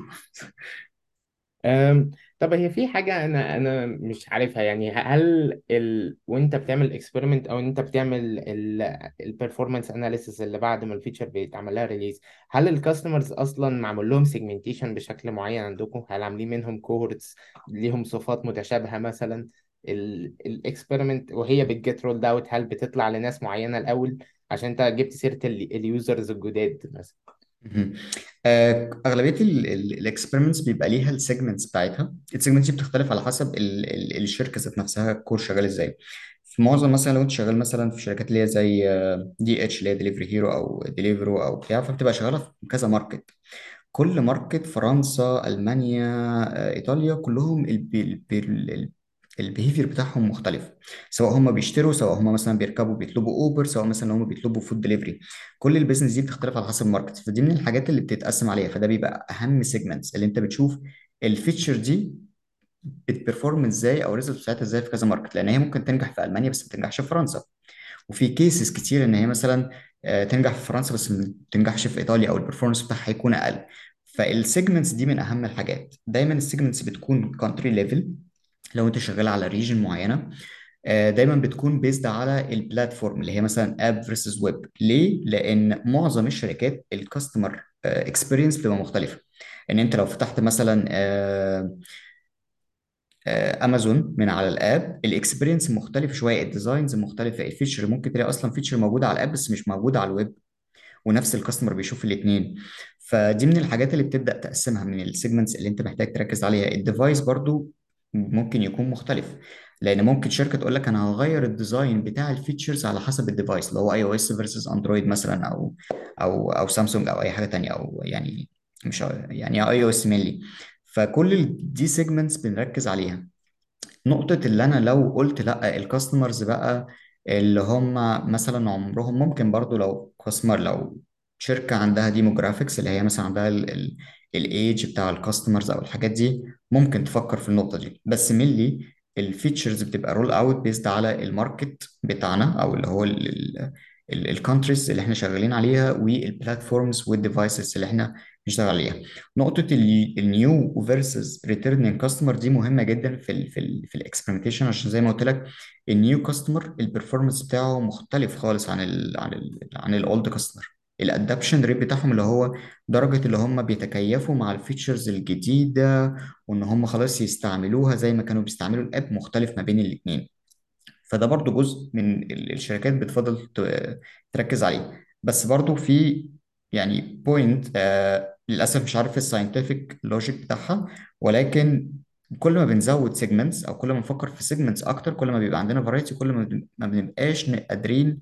أم، طب هي في حاجة أنا أنا مش عارفها يعني هل ال... وأنت بتعمل اكسبيرمنت أو أنت بتعمل البرفورمانس أناليسيس اللي بعد ما الفيتشر بيتعمل لها ريليز هل الكاستمرز أصلا معمول لهم سيجمنتيشن بشكل معين عندكم؟ هل عاملين منهم كوهورتس ليهم صفات متشابهة مثلا؟ الاكسبيرمنت وهي بتجيت رولد أوت هل بتطلع لناس معينة الأول عشان أنت جبت سيرة اليوزرز الجداد مثلا؟ مهم. آه، أغلبية الإكسبيرمنتس بيبقى ليها السيجمنتس بتاعتها السيجمنتس دي بتختلف على حسب ال ال الشركة ذات نفسها الكور شغال إزاي في معظم مثلا لو أنت شغال مثلا في شركات اللي هي زي دي اتش اللي هي دليفري هيرو أو ديليفرو أو بتاع فبتبقى شغالة في كذا ماركت كل ماركت فرنسا ألمانيا آه، إيطاليا كلهم البيهيفير بتاعهم مختلف سواء هم بيشتروا سواء هم مثلا بيركبوا بيطلبوا اوبر سواء مثلا هم بيطلبوا فود دليفري كل البيزنس دي بتختلف على حسب الماركت فدي من الحاجات اللي بتتقسم عليها فده بيبقى اهم سيجمنتس اللي انت بتشوف الفيتشر دي بتبرفورم ازاي او الريزلت بتاعتها ازاي في كذا ماركت لان هي ممكن تنجح في المانيا بس ما تنجحش في فرنسا وفي كيسز كتير ان هي مثلا آه، تنجح في فرنسا بس ما تنجحش في ايطاليا او البرفورمانس بتاعها هيكون اقل فالسيجمنتس دي من اهم الحاجات دايما السيجمنتس بتكون كونتري ليفل لو انت شغال على ريجن معينه آه، دايما بتكون بيزد على البلاتفورم اللي هي مثلا اب فيرسز ويب ليه لان معظم الشركات الكاستمر اكسبيرينس بتبقى مختلفه ان انت لو فتحت مثلا آه، آه، امازون من على الاب الاكسبيرينس مختلف شويه الديزاينز مختلفه الفيتشر ممكن تلاقي اصلا فيتشر موجوده على الاب بس مش موجوده على الويب ونفس الكاستمر بيشوف الاثنين فدي من الحاجات اللي بتبدا تقسمها من السيجمنتس اللي انت محتاج تركز عليها الديفايس برضو ممكن يكون مختلف لان ممكن شركه تقول لك انا هغير الديزاين بتاع الفيتشرز على حسب الديفايس اللي هو اي او اس فيرسز اندرويد مثلا او او او سامسونج او اي حاجه تانية او يعني مش يعني اي او اس مينلي فكل ال- دي سيجمنتس بنركز عليها نقطة اللي أنا لو قلت لأ الكاستمرز بقى اللي هم مثلا عمرهم ممكن برضو لو كاستمر لو شركة عندها ديموجرافيكس اللي هي مثلا عندها الايج بتاع الكاستمرز أو الحاجات دي ممكن تفكر في النقطة دي بس ملي الفيتشرز بتبقى رول اوت بيزد على الماركت بتاعنا أو اللي هو الكونتريز اللي احنا شغالين عليها والبلاتفورمز والديفايسز اللي احنا بنشتغل عليها نقطة النيو فيرسز ريتيرنينج كاستمر دي مهمة جدا في ال في ال في الاكسبيرمنتيشن عشان زي ما قلت لك النيو كاستمر البرفورمانس بتاعه مختلف خالص عن ال عن ال عن الاولد كاستمر الادابشن ريت بتاعهم اللي هو درجة اللي هم بيتكيفوا مع الفيتشرز الجديدة وان هم خلاص يستعملوها زي ما كانوا بيستعملوا الاب مختلف ما بين الاثنين فده برضو جزء من ال- الشركات بتفضل ت- تركز عليه بس برضو في يعني بوينت آه للأسف مش عارف الساينتفك لوجيك بتاعها ولكن كل ما بنزود سيجمنتس أو كل ما نفكر في سيجمنتس أكتر كل ما بيبقى عندنا فرايتي كل ما بن- ما بنبقاش ن- قادرين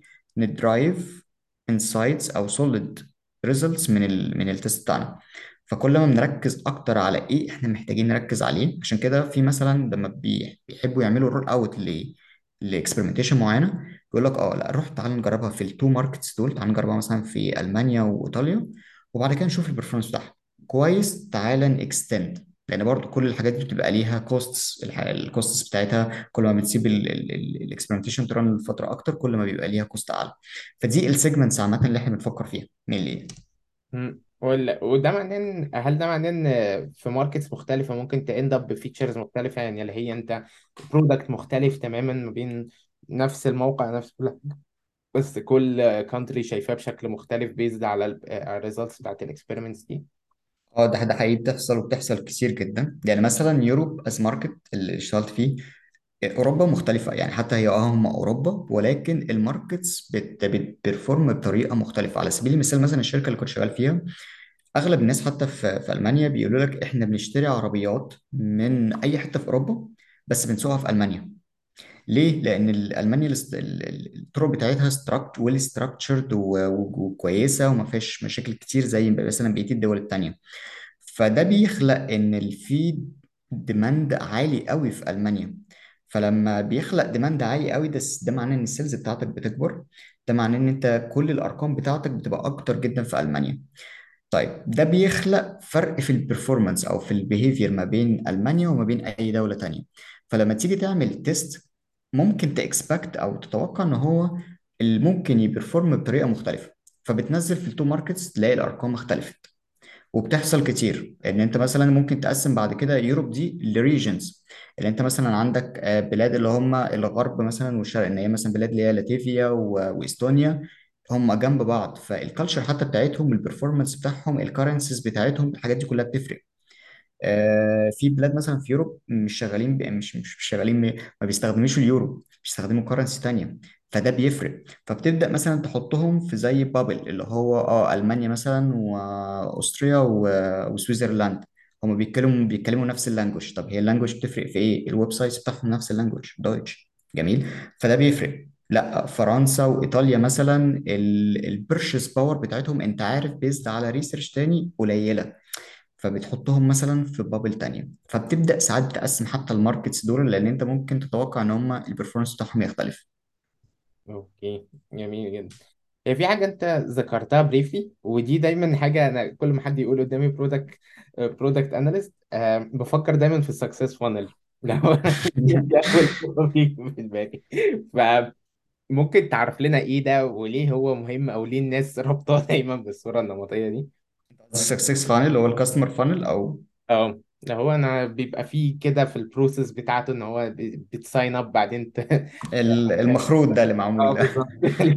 ندرايف انسايتس أو سوليد ريزلتس من ال من التست بتاعنا فكل ما بنركز اكتر على ايه احنا محتاجين نركز عليه عشان كده في مثلا لما بي- بيحبوا يعملوا رول اوت لاكسبيرمنتيشن معينه يقول لك اه لا روح تعال نجربها في التو ماركتس دول تعال نجربها مثلا في المانيا وايطاليا وبعد كده نشوف البرفورمانس بتاعها كويس تعال نكستند لان برضو كل الحاجات دي بتبقى ليها كوستس الكوستس بتاعتها كل ما بتسيب الاكسبيرمنتيشن تران لفتره اكتر كل ما بيبقى ليها كوست اعلى فدي السيجمنتس عامه اللي احنا بنفكر فيها من اللي مم. وال- وده معناه ان هل ده معناه ان في ماركتس مختلفه ممكن تاند اب بفيتشرز مختلفه يعني اللي هي انت برودكت مختلف تماما ما بين نفس الموقع نفس كل حاجة، بس كل كونتري شايفاه بشكل مختلف بيزد على الريزلتس بتاعت الاكسبيرمنتس دي اه ده ده حقيقي بتحصل وبتحصل كتير جدا يعني مثلا يوروب از ماركت اللي اشتغلت فيه اوروبا مختلفه يعني حتى هي اه هم اوروبا ولكن الماركتس بت بتبرفورم بطريقه مختلفه على سبيل المثال مثلا الشركه اللي كنت شغال فيها اغلب الناس حتى في في المانيا بيقولوا لك احنا بنشتري عربيات من اي حته في اوروبا بس بنسوقها في المانيا ليه؟ لأن ال- ألمانيا الاست- ال- ال- الطرق بتاعتها ستراكت ويل ستراكتشرد وكويسة وما فيهاش مشاكل كتير زي مثلا بقية الدول التانية فده بيخلق إن ال- في ديماند عالي قوي في ألمانيا فلما بيخلق ديماند عالي قوي ده ده معناه إن السيلز بتاعتك بتكبر ده معناه إن أنت كل الأرقام بتاعتك بتبقى أكتر جدا في ألمانيا طيب ده بيخلق فرق في البرفورمانس او في البيهيفير ما بين المانيا وما بين اي دوله تانية فلما تيجي تعمل تيست ممكن تاكسبكت او تتوقع ان هو اللي ممكن يبرفورم بطريقه مختلفه فبتنزل في التو ماركتس تلاقي الارقام اختلفت وبتحصل كتير ان انت مثلا ممكن تقسم بعد كده يوروب دي لريجنز اللي انت مثلا عندك آه، بلاد اللي هم الغرب مثلا والشرق ان هي مثلا بلاد اللي هي لاتفيا و- واستونيا هم جنب بعض فالكالتشر حتى بتاعتهم البرفورمانس بتاعهم الكارنسيز بتاعتهم الحاجات دي كلها بتفرق آه، في بلاد مثلا في يوروب مش شغالين ب... مش مش مش شغالين ب... ما بيستخدموش اليورو بيستخدموا كرنسي تانية فده بيفرق فبتبدأ مثلا تحطهم في زي بابل اللي هو اه ألمانيا مثلا وأستريا و... وسويسرلاند هما بيتكلموا بيتكلموا نفس اللانجوج طب هي اللانجوج بتفرق في ايه الويب سايتس بتاعهم نفس اللانجوج دويتش جميل فده بيفرق لا فرنسا وايطاليا مثلا البيرشيس باور بتاعتهم انت عارف بيزد على ريسيرش تاني قليله فبتحطهم مثلا في بابل تانية فبتبدأ ساعات تقسم حتى الماركتس دول لأن أنت ممكن تتوقع إن هم البرفورمانس بتاعهم يختلف اوكي جميل جدا هي في حاجة أنت ذكرتها بريفلي ودي دايما حاجة أنا كل ما حد يقول قدامي برودكت برودكت أناليست بفكر دايما في السكسس فانل لو دي أول خطوة بيجي في بالي فممكن تعرف لنا إيه ده وليه هو مهم أو ليه الناس رابطاه دايما بالصورة النمطية دي؟ السكسس فانل اللي هو الكاستمر فانل أو اه ده هو أنا بيبقى فيه كده في البروسيس بتاعته إن هو بتساين أب بعدين ت... ال- المخروط ده اللي اه معمول ده بالظبط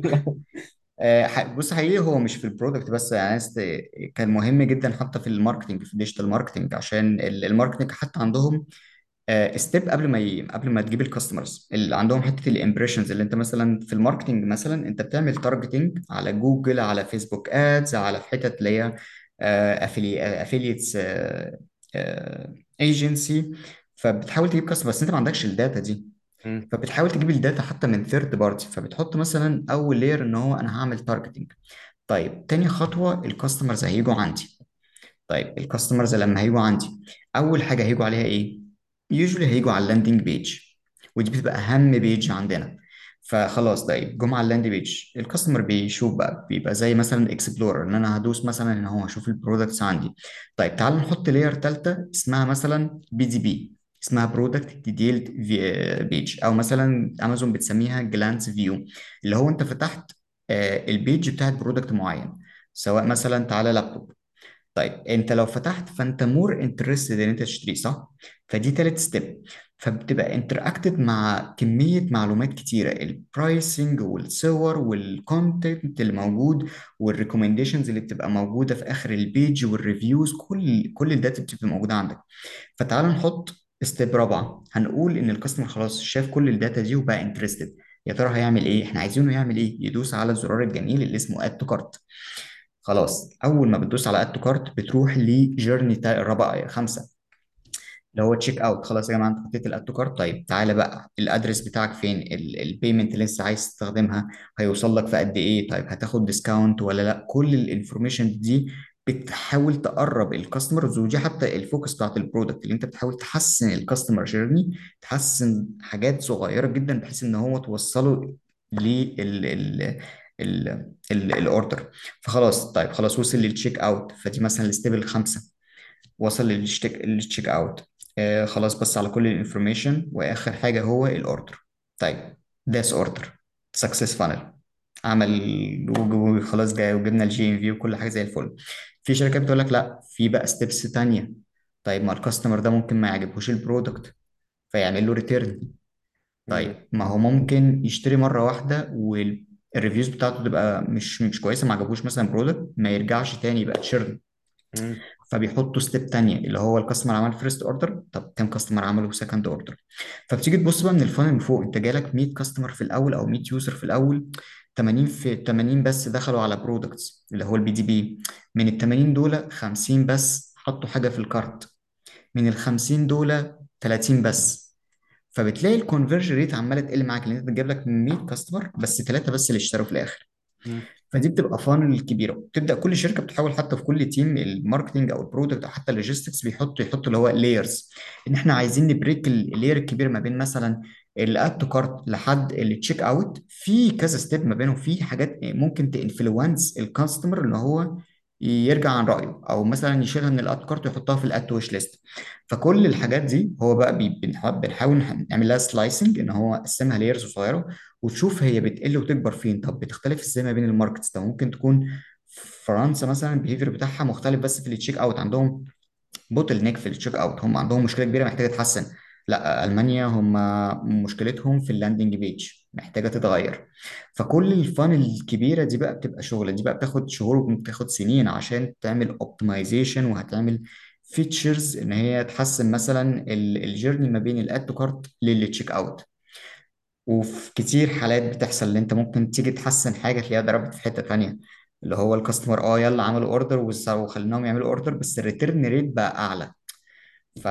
آه، ح- بص حقيقي هو مش في البرودكت بس يعني است- كان مهم جدا حتى في الماركتنج في الديجيتال ماركتنج عشان ال- الماركتنج حتى عندهم ستيب قبل ما ي... قبل ما تجيب الكاستمرز اللي عندهم حته الامبريشنز اللي انت مثلا في الماركتنج مثلا انت بتعمل تارجتنج على جوجل على فيسبوك ادز على الحتت اللي هي افيليتس ايجنسي فبتحاول تجيب كاستمر بس انت ما عندكش الداتا دي مم. فبتحاول تجيب الداتا حتى من ثيرد بارتي فبتحط مثلا اول لاير ان هو انا هعمل تارجتنج طيب تاني خطوه الكاستمرز هيجوا عندي طيب الكاستمرز لما هيجوا عندي اول حاجه هيجوا عليها ايه يوجولي هيجوا على اللاندنج بيج ودي بتبقى اهم بيج عندنا فخلاص طيب جم على اللاند بيج الكاستمر بيشوف بقى بيبقى زي مثلا اكسبلورر ان انا هدوس مثلا ان هو هشوف البرودكتس عندي طيب تعال نحط لاير ثالثه اسمها مثلا بي دي بي اسمها برودكت ديتيلد بيج او مثلا امازون بتسميها جلانس فيو اللي هو انت فتحت آه، البيج بتاعت برودكت معين سواء مثلا تعالى لابتوب طيب انت لو فتحت فانت مور انترستد ان انت تشتريه صح فدي تالت ستيب فبتبقى انتراكتد مع كمية معلومات كتيرة البرايسنج والصور والكونتنت اللي موجود والريكومنديشنز اللي بتبقى موجودة في آخر البيج والريفيوز كل كل الداتا بتبقى موجودة عندك فتعال نحط ستيب رابعة هنقول إن الكاستمر خلاص شاف كل الداتا دي وبقى انترستد يا ترى هيعمل إيه؟ إحنا عايزينه يعمل إيه؟ يدوس على الزرار الجميل اللي اسمه اد تو كارت خلاص اول ما بتدوس على اد تو كارت بتروح لجيرني رابعه خمسه اللي هو تشيك اوت خلاص يا جماعه انت حطيت الاد تو كارت طيب تعالى بقى الادرس بتاعك فين البيمنت اللي لسه عايز تستخدمها هيوصل لك في قد ايه طيب هتاخد ديسكاونت ولا لا كل الانفورميشن دي بتحاول تقرب الكاستمرز ودي حتى الفوكس بتاعت البرودكت اللي انت بتحاول تحسن الكاستمر جيرني تحسن حاجات صغيره جدا بحيث ان هو توصله لل الاوردر فخلاص طيب خلاص وصل للتشيك اوت فدي مثلا الستيب الخامسه وصل للتشيك التشيك اوت آه خلاص بس على كل الانفورميشن واخر حاجه هو الاوردر طيب داس اوردر سكسس فانل عمل وج- خلاص جاي وجبنا الجي ام في وكل حاجه زي الفل في شركات بتقول لك لا في بقى ستيبس تانية طيب ما الكاستمر ده ممكن ما يعجبهوش البرودكت فيعمل له ريتيرن مم. طيب ما هو ممكن يشتري مرة واحدة والريفيوز بتاعته تبقى مش مش كويسة ما عجبوش مثلا برودكت ما يرجعش تاني يبقى تشيرن مم. فبيحطوا ستيب تانية اللي هو الكاستمر عمل فيرست اوردر طب كام كاستمر عملوا سكند اوردر فبتيجي تبص بقى من الفانل من فوق انت جالك 100 كاستمر في الاول او 100 يوزر في الاول 80 في 80 بس دخلوا على برودكتس اللي هو البي دي بي من ال 80 دول 50 بس حطوا حاجه في الكارت من ال 50 دول 30 بس فبتلاقي الكونفرج ريت عماله تقل معاك لان انت بتجيب لك 100 كاستمر بس ثلاثه بس اللي اشتروا في الاخر مم. فدي بتبقى فانل كبيره بتبدا كل شركه بتحاول حتى في كل تيم الماركتنج او البرودكت او حتى اللوجيستكس بيحطوا يحطوا اللي هو لايرز ان احنا عايزين نبريك اللاير الكبير ما بين مثلا الاد تو كارت لحد التشيك اوت في كذا ستيب ما بينهم في حاجات ممكن تانفلونس الكاستمر ان هو يرجع عن رايه او مثلا يشيلها من الاد كارت ويحطها في الاد تو ويش ليست فكل الحاجات دي هو بقى بي- بنح- بنحاول نعمل لها سلايسنج ان هو قسمها لايرز صغيره وتشوف هي بتقل وتكبر فين طب بتختلف ازاي ما بين الماركتس طب ممكن تكون فرنسا مثلا البيهيفير بتاعها مختلف بس في التشيك اوت عندهم بوتل نيك في التشيك اوت هم عندهم مشكله كبيره محتاجه تتحسن لا المانيا هم مشكلتهم في اللاندنج بيج محتاجه تتغير فكل الفانل الكبيره دي بقى بتبقى شغله دي بقى بتاخد شهور وبتاخد سنين عشان تعمل اوبتمايزيشن وهتعمل فيتشرز ان هي تحسن مثلا الجيرني ما بين الاد تو كارت للتشيك اوت وفي كتير حالات بتحصل اللي انت ممكن تيجي تحسن حاجه تلاقيها ضربت في حته تانيه اللي هو الكاستمر اه يلا عملوا اوردر وخليناهم يعملوا اوردر بس الريتيرن ريت بقى اعلى ف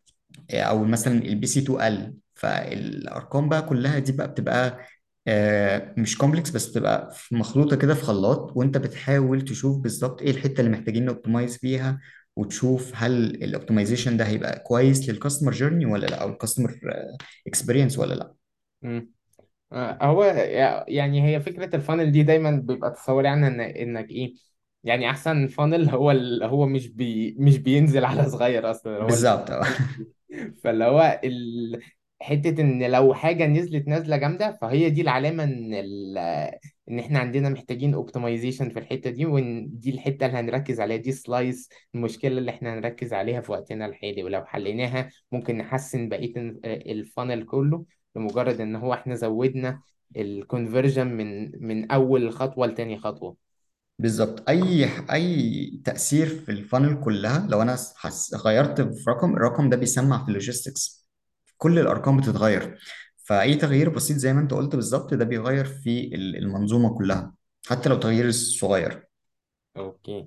او مثلا البي سي 2 قل فالارقام بقى كلها دي بقى بتبقى آه، مش كومبلكس بس بتبقى في- مخلوطه كده في خلاط وانت بتحاول تشوف بالظبط ايه الحته اللي محتاجين نوبتمايز فيها وتشوف هل الاوبتمايزيشن ده هيبقى كويس للكاستمر جيرني ولا لا او الكاستمر اكسبيرينس ولا لا مم. آه، هو يعني هي فكرة الفانل دي دايما بيبقى تصوري عنها إن إنك إيه يعني أحسن فانل هو ال... هو مش بي... مش بينزل على صغير أصلا هو بالظبط اه فاللي هو ال... حتة إن لو حاجة نزلت نازلة جامدة فهي دي العلامة إن ال... إن إحنا عندنا محتاجين اوبتمايزيشن في الحتة دي وإن دي الحتة اللي هنركز عليها دي سلايس المشكلة اللي إحنا هنركز عليها في وقتنا الحالي ولو حليناها ممكن نحسن بقية الفانل كله لمجرد إن هو إحنا زودنا الكونفرجن من من أول خطوة لتاني خطوة. بالظبط اي اي تاثير في الفانل كلها لو انا حس... غيرت في رقم الرقم ده بيسمع في اللوجيستكس كل الارقام بتتغير فاي تغيير بسيط زي ما انت قلت بالظبط ده بيغير في ال- المنظومه كلها حتى لو تغيير صغير أوكي.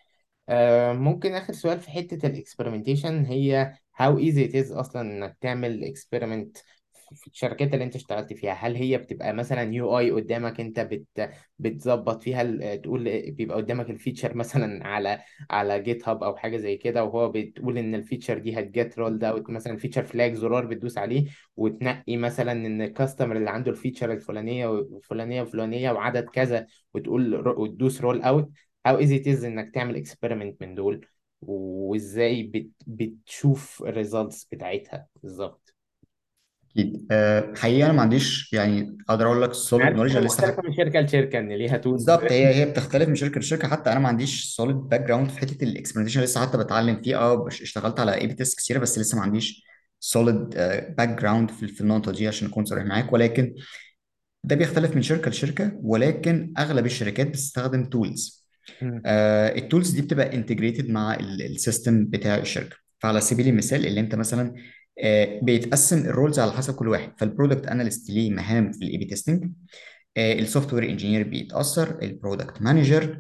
آه، ممكن آخر سؤال في حتة الاكسبيرمنتيشن هي how easy it is أصلا إنك تعمل اكسبيرمنت في الشركات اللي أنت اشتغلت فيها هل هي بتبقى مثلا يو اي قدامك أنت بت بتظبط فيها ال- تقول بيبقى قدامك الفيتشر مثلا على على جيت هاب أو حاجة زي كده وهو بتقول إن الفيتشر دي هتجت رولد أوت مثلا فيتشر فلاج زرار بتدوس عليه وتنقي مثلا إن الكاستمر اللي عنده الفيتشر الفلانية والفلانية والفلانية وعدد كذا وتقول وتدوس رول أوت how easy it is انك تعمل اكسبيرمنت من دول وازاي بت بتشوف الريزلتس بتاعتها بالظبط اكيد أه حقيقه انا ما عنديش يعني اقدر اقول لك انا سوليد عارف ان نولج هي لسه مختلفه من شركه لشركه ان ليها تولز بالظبط هي هي بتختلف من شركه لشركه حتى انا ما عنديش سوليد باك جراوند في حته الاكسبerimentation لسه حتى بتعلم فيه اه بش- اشتغلت على اي بي تيست كتيره بس لسه ما عنديش سوليد باك جراوند في في النقطه دي عشان اكون صريح معاك ولكن ده بيختلف من شركه لشركه ولكن اغلب الشركات بتستخدم تولز مم. التولز دي بتبقى انتجريتد مع السيستم بتاع الشركه فعلى سبيل المثال اللي انت مثلا آه، بيتقسم الرولز على حسب كل واحد فالبرودكت اناليست ليه مهام في الاي بي تيستنج السوفت وير انجينير بيتاثر البرودكت مانجر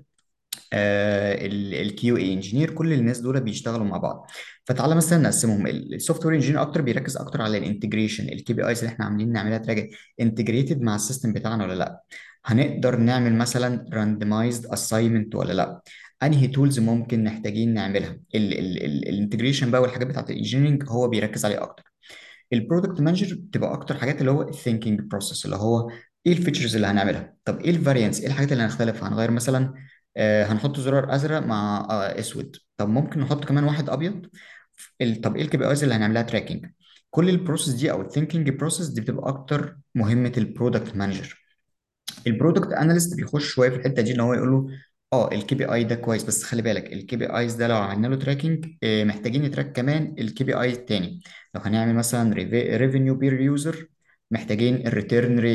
الكيو اي انجينير كل الناس دول بيشتغلوا مع بعض فتعالى مثلا نقسمهم السوفت وير انجينير اكتر بيركز اكتر على الانتجريشن الكي بي ايز اللي احنا عاملين نعملها تراجع انتجريتد مع السيستم بتاعنا ولا لا هنقدر نعمل مثلا راندمايزد اساينمنت ولا لا انهي تولز ممكن محتاجين نعملها الانتجريشن بقى والحاجات بتاعت الانجينيرنج هو بيركز عليه اكتر البرودكت مانجر بتبقى اكتر حاجات اللي هو الثينكينج بروسيس اللي هو ايه الفيتشرز اللي هنعملها طب ايه الفاريانس ايه الحاجات اللي هنختلفها هنغير مثلا آه هنحط زرار ازرق مع آه اسود طب ممكن نحط كمان واحد ابيض ال- طب ايه الكي بي ايز اللي هنعملها تراكنج كل البروسيس دي او الثينكينج بروسيس دي بتبقى اكتر مهمه البرودكت مانجر البرودكت اناليست بيخش شويه في الحته دي ان هو يقول له اه الكي بي اي ده كويس بس خلي بالك الكي بي ايز ده لو عملنا له تراكنج محتاجين نتراك كمان الكي بي اي التاني لو هنعمل مثلا ريفينيو بير يوزر محتاجين الريتيرن ريت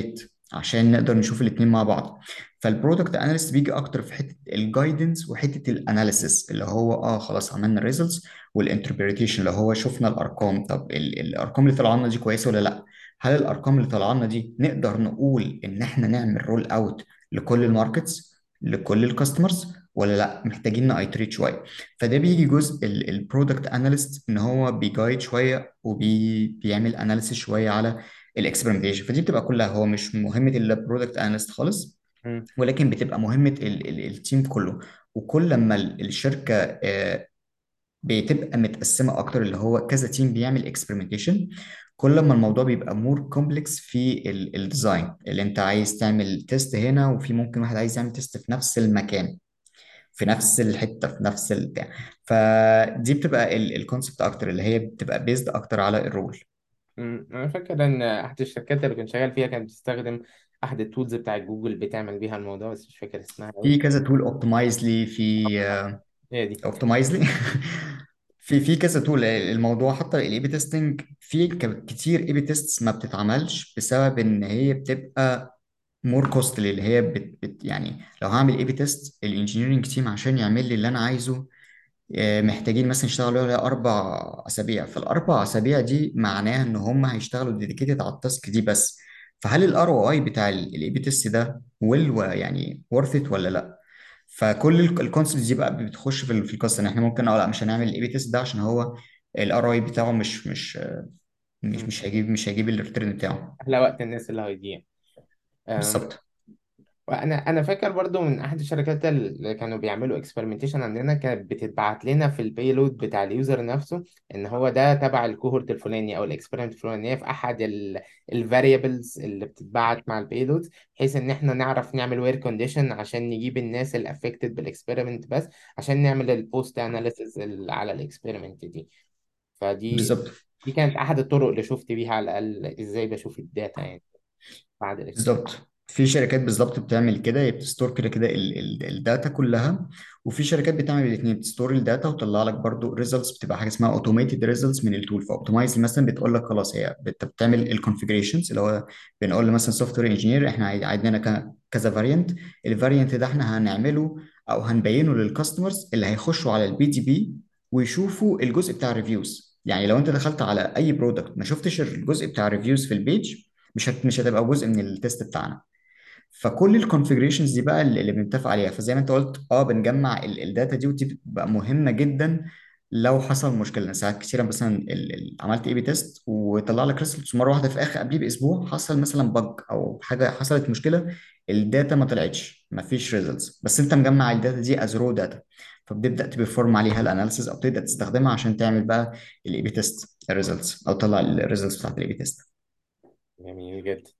عشان نقدر نشوف الاتنين مع بعض فالبرودكت اناليست بيجي اكتر في حته الجايدنس وحته الاناليسيس اللي هو اه خلاص عملنا الريزلتس والانتربريتيشن اللي هو شفنا الارقام طب ال- الارقام اللي طلعنا دي كويسه ولا لا هل الارقام اللي طلعنا دي نقدر نقول ان احنا نعمل رول اوت لكل الماركتس لكل الكاستمرز ولا لا محتاجين نايتريت شويه فده بيجي جزء البرودكت اناليست ان هو بيجايد شويه وبيعمل اناليسيس شويه على الاكسبerimentation فدي بتبقى كلها هو مش مهمه البرودكت اناليست خالص مم. ولكن بتبقى مهمه ال ال التيم كله وكل لما ال- الشركه آه، بتبقى متقسمه اكتر اللي هو كذا تيم بيعمل اكسبerimentation كل ما الموضوع بيبقى مور كومبلكس في الديزاين اللي انت عايز تعمل تيست هنا وفي ممكن واحد عايز يعمل تيست في نفس المكان في نفس الحته في نفس البتاع فدي بتبقى الكونسبت اكتر اللي هي بتبقى بيزد اكتر على الرول مم. انا فاكر ان احد الشركات اللي كنت شغال فيها كانت بتستخدم احد التولز بتاع جوجل بتعمل بيها الموضوع بس مش فاكر اسمها قوي في كذا تول اوبتمايزلي في هي دي اوبتمايزلي في في كذا تول الموضوع حتى الاي بي تيستنج في ك- كتير اي بي تيستس ما بتتعملش بسبب ان هي بتبقى مور كوستلي اللي هي بت بت يعني لو هعمل اي بي تيست الانجينيرنج تيم عشان يعمل لي اللي انا عايزه آه، محتاجين مثلا يشتغلوا عليها اربع اسابيع فالاربع اسابيع دي معناها ان هم هيشتغلوا ديديكيتد على التاسك دي بس فهل الار او اي بتاع الاي بي تيست ده ويل يعني ورث ات ولا لا فكل الكونسبت دي بقى بتخش في ال- في القصه ان احنا ممكن اه لا مش هنعمل الاي بي تيست ده عشان هو الار او اي بتاعه مش مش مش مم. مش هيجيب مش هيجيب الريتيرن بتاعه احلى وقت الناس اللي هيضيع بالظبط وانا انا فاكر برضو من احد الشركات اللي كانوا بيعملوا اكسبيرمنتيشن عندنا كانت بتتبعت لنا في البيلود بتاع اليوزر نفسه ان هو ده تبع الكوهورت الفلاني او الاكسبيرمنت الفلانيه في احد الفاريبلز اللي بتتبعت مع البيلود بحيث ان احنا نعرف نعمل وير كونديشن عشان نجيب الناس اللي افكتد بالاكسبيرمنت بس عشان نعمل البوست اناليسيز على الاكسبيرمنت دي فدي بالظبط دي كانت احد الطرق اللي شفت بيها على الاقل ازاي بشوف الداتا يعني بعد الاكسبيرمنت بالظبط في شركات بالظبط بتعمل كده هي بتستور كده كده ال- ال- الداتا كلها وفي شركات بتعمل الاثنين بتستور الداتا وتطلع لك برضو ريزلتس بتبقى حاجه اسمها اوتوميتد ريزلتس من التول فاوتومايز مثلا بتقول لك خلاص هي بت- بتعمل الكونفيجريشنز اللي هو بنقول له مثلا سوفت وير انجينير احنا عاي- عندنا ك- كذا فاريانت الفاريانت ده احنا هنعمله او هنبينه للكاستمرز اللي هيخشوا على البي دي بي ويشوفوا الجزء بتاع الريفيوز يعني لو انت دخلت على اي برودكت ما شفتش الجزء بتاع الريفيوز في البيج مش هت... مش هتبقى جزء من التيست بتاعنا فكل الكونفيجريشنز دي بقى اللي اللي بنتفق عليها فزي ما انت قلت اه بنجمع ال- الداتا دي ودي بتبقى مهمه جدا لو حصل مشكله لأن ساعات كتيره مثلا ال... ال... عملت اي بي تيست وطلع لك ريزلتس مره واحده في اخر قبليه باسبوع حصل مثلا بج او حاجه حصلت مشكله الداتا ما طلعتش ما فيش ريزلتس بس انت مجمع الداتا دي از رو داتا فبتبدا تبرفورم عليها الاناليسيز او تبدا تستخدمها عشان تعمل بقى الاي بي تيست الريزلتس او تطلع الريزلتس بتاعت الاي بي تيست جميل جدا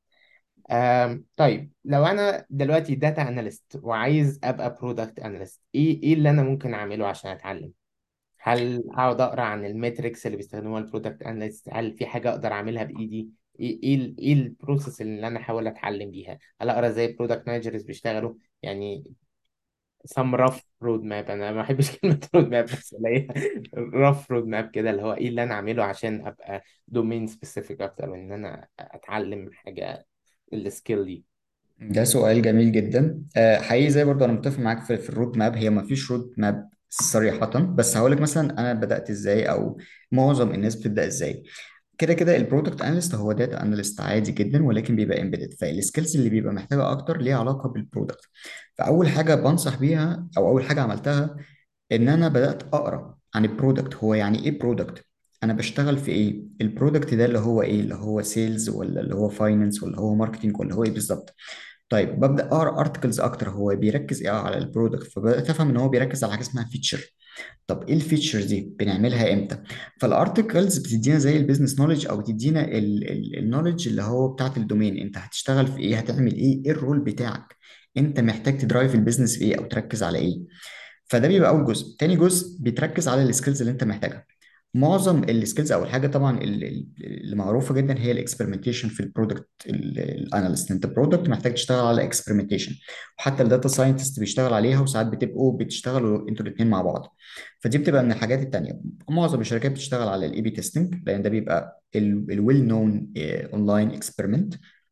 آم، طيب لو انا دلوقتي داتا اناليست وعايز ابقى برودكت اناليست ايه ايه اللي انا ممكن اعمله عشان اتعلم هل اقعد اقرا عن الميتريكس اللي بيستخدموها البرودكت اناليست هل في حاجه اقدر اعملها بايدي ايه ايه ال- ايه البروسيس اللي انا احاول اتعلم بيها هل اقرا زي البرودكت مانجرز بيشتغلوا يعني some rough road map انا ما بحبش كلمه road map بس اللي هي rough road map كده اللي هو ايه اللي انا اعمله عشان ابقى دومين سبيسيفيك اكتر من ان انا اتعلم حاجه السكيل دي ده سؤال جميل جدا آه، حقيقي زي برضه انا متفق معاك في, في الرود ماب هي ما فيش رود ماب صريحة بس هقول لك مثلا انا بدأت ازاي او معظم الناس بتبدأ ازاي كده كده البرودكت اناليست هو داتا اناليست عادي جدا ولكن بيبقى امبيدد فالسكيلز اللي بيبقى محتاجة اكتر ليها علاقة بالبرودكت فاول حاجة بنصح بيها او اول حاجة عملتها ان انا بدات اقرا عن البرودكت هو يعني ايه برودكت انا بشتغل في ايه البرودكت ده اللي هو ايه اللي هو سيلز ولا اللي هو فاينانس ولا هو ماركتينج ولا هو ايه بالظبط طيب ببدا اقرا ارتكلز اكتر هو بيركز ايه على البرودكت فبدات افهم ان هو بيركز على حاجه اسمها فيتشر طب ايه الفيتشرز دي بنعملها امتى فالارتكلز بتدينا زي البيزنس نوليدج او بتدينا النوليدج اللي هو بتاعت الدومين انت هتشتغل في ايه هتعمل ايه ايه الرول بتاعك انت محتاج تدرايف البيزنس في ايه او تركز على ايه فده بيبقى اول جزء تاني جزء بيتركز على السكيلز اللي انت محتاجها معظم السكيلز او الحاجه طبعا ال- ال- اللي معروفه جدا هي الاكسبerimentation في البرودكت الاناليست انت برودكت محتاج تشتغل على اكسبerimentation وحتى الداتا ساينتست بيشتغل عليها وساعات بتبقوا بتشتغلوا انتوا الاثنين مع بعض فدي بتبقى من الحاجات التانيه معظم الشركات بتشتغل على الاي بي تيستنج لان ده بيبقى الويل نون اونلاين اكسبيرمنت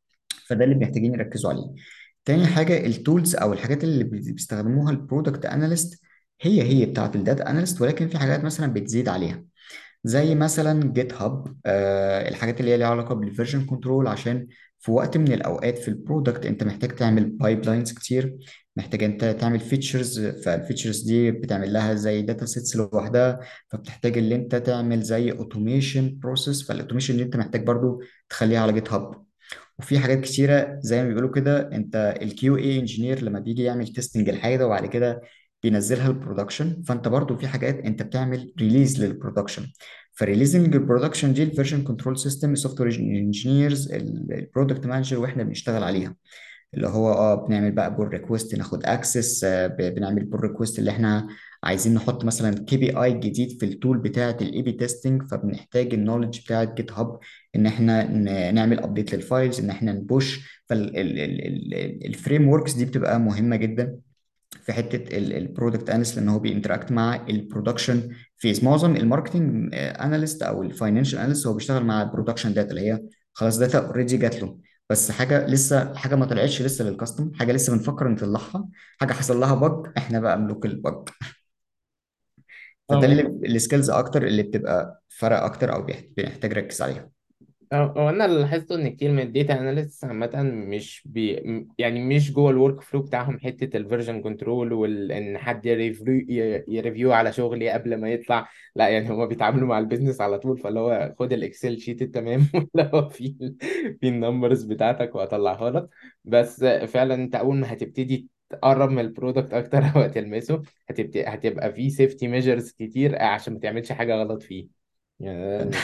فده اللي محتاجين يركزوا عليه تاني حاجه التولز او الحاجات اللي بي- بيستخدموها البرودكت اناليست هي هي بتاعت الداتا اناليست ولكن في حاجات مثلا بتزيد عليها زي مثلا جيت هاب آه الحاجات اللي هي ليها علاقه بالفيرجن كنترول عشان في وقت من الاوقات في البرودكت انت محتاج تعمل بايب لاينز كتير محتاج انت تعمل فيتشرز فالفيتشرز دي بتعمل لها زي داتا سيتس لوحدها فبتحتاج اللي انت تعمل زي اوتوميشن بروسيس فالاوتوميشن اللي انت محتاج برضو تخليها على جيت هاب وفي حاجات كتيرة زي ما بيقولوا كده انت الكيو اي انجينير لما بيجي يعمل تيستنج الحاجة ده وبعد كده بينزلها البرودكشن فانت برضو في حاجات انت بتعمل ريليز للبرودكشن فريليزنج البرودكشن دي الفيرجن كنترول سيستم السوفت وير انجينيرز البرودكت مانجر واحنا بنشتغل عليها اللي هو اه بنعمل بقى بول ريكوست ناخد اكسس بنعمل بول ريكوست اللي احنا عايزين نحط مثلا كي بي اي جديد في التول بتاعه الاي بي تيستنج فبنحتاج النولج بتاعه جيت هاب ان احنا ن- نعمل ابديت للفايلز ان احنا نبوش فالفريم وركس دي بتبقى مهمه جدا في حته البرودكت اناليست لان هو بينتراكت مع البرودكشن فيز معظم الماركتنج اناليست او الفاينانشال اناليست هو بيشتغل مع البرودكشن داتا اللي هي خلاص داتا اوريدي جات له بس حاجه لسه حاجه ما طلعتش لسه للكاستم حاجه لسه بنفكر نطلعها حاجه حصل لها بج احنا بقى ملوك البج فده اللي السكيلز اكتر اللي بتبقى فرق اكتر او بيحت- بنحتاج نركز عليها اه هو انا اللي لاحظته ان كتير من الداتا اناليستس عامه مش بي م- يعني مش جوه الورك فلو بتاعهم حته الفيرجن كنترول وان حد يريفيو يريفيو على شغلي قبل ما يطلع لا يعني هما بيتعاملوا مع البيزنس على طول فاللي هو خد الاكسل شيت التمام واللي هو فيه ال- فيه النمبرز بتاعتك وهطلعها لك بس فعلا انت اول ما هتبتدي تقرب من البرودكت اكتر او هتلمسه هتبتدي هتبقى فيه سيفتي ميجرز كتير عشان ما تعملش حاجه غلط فيه يعني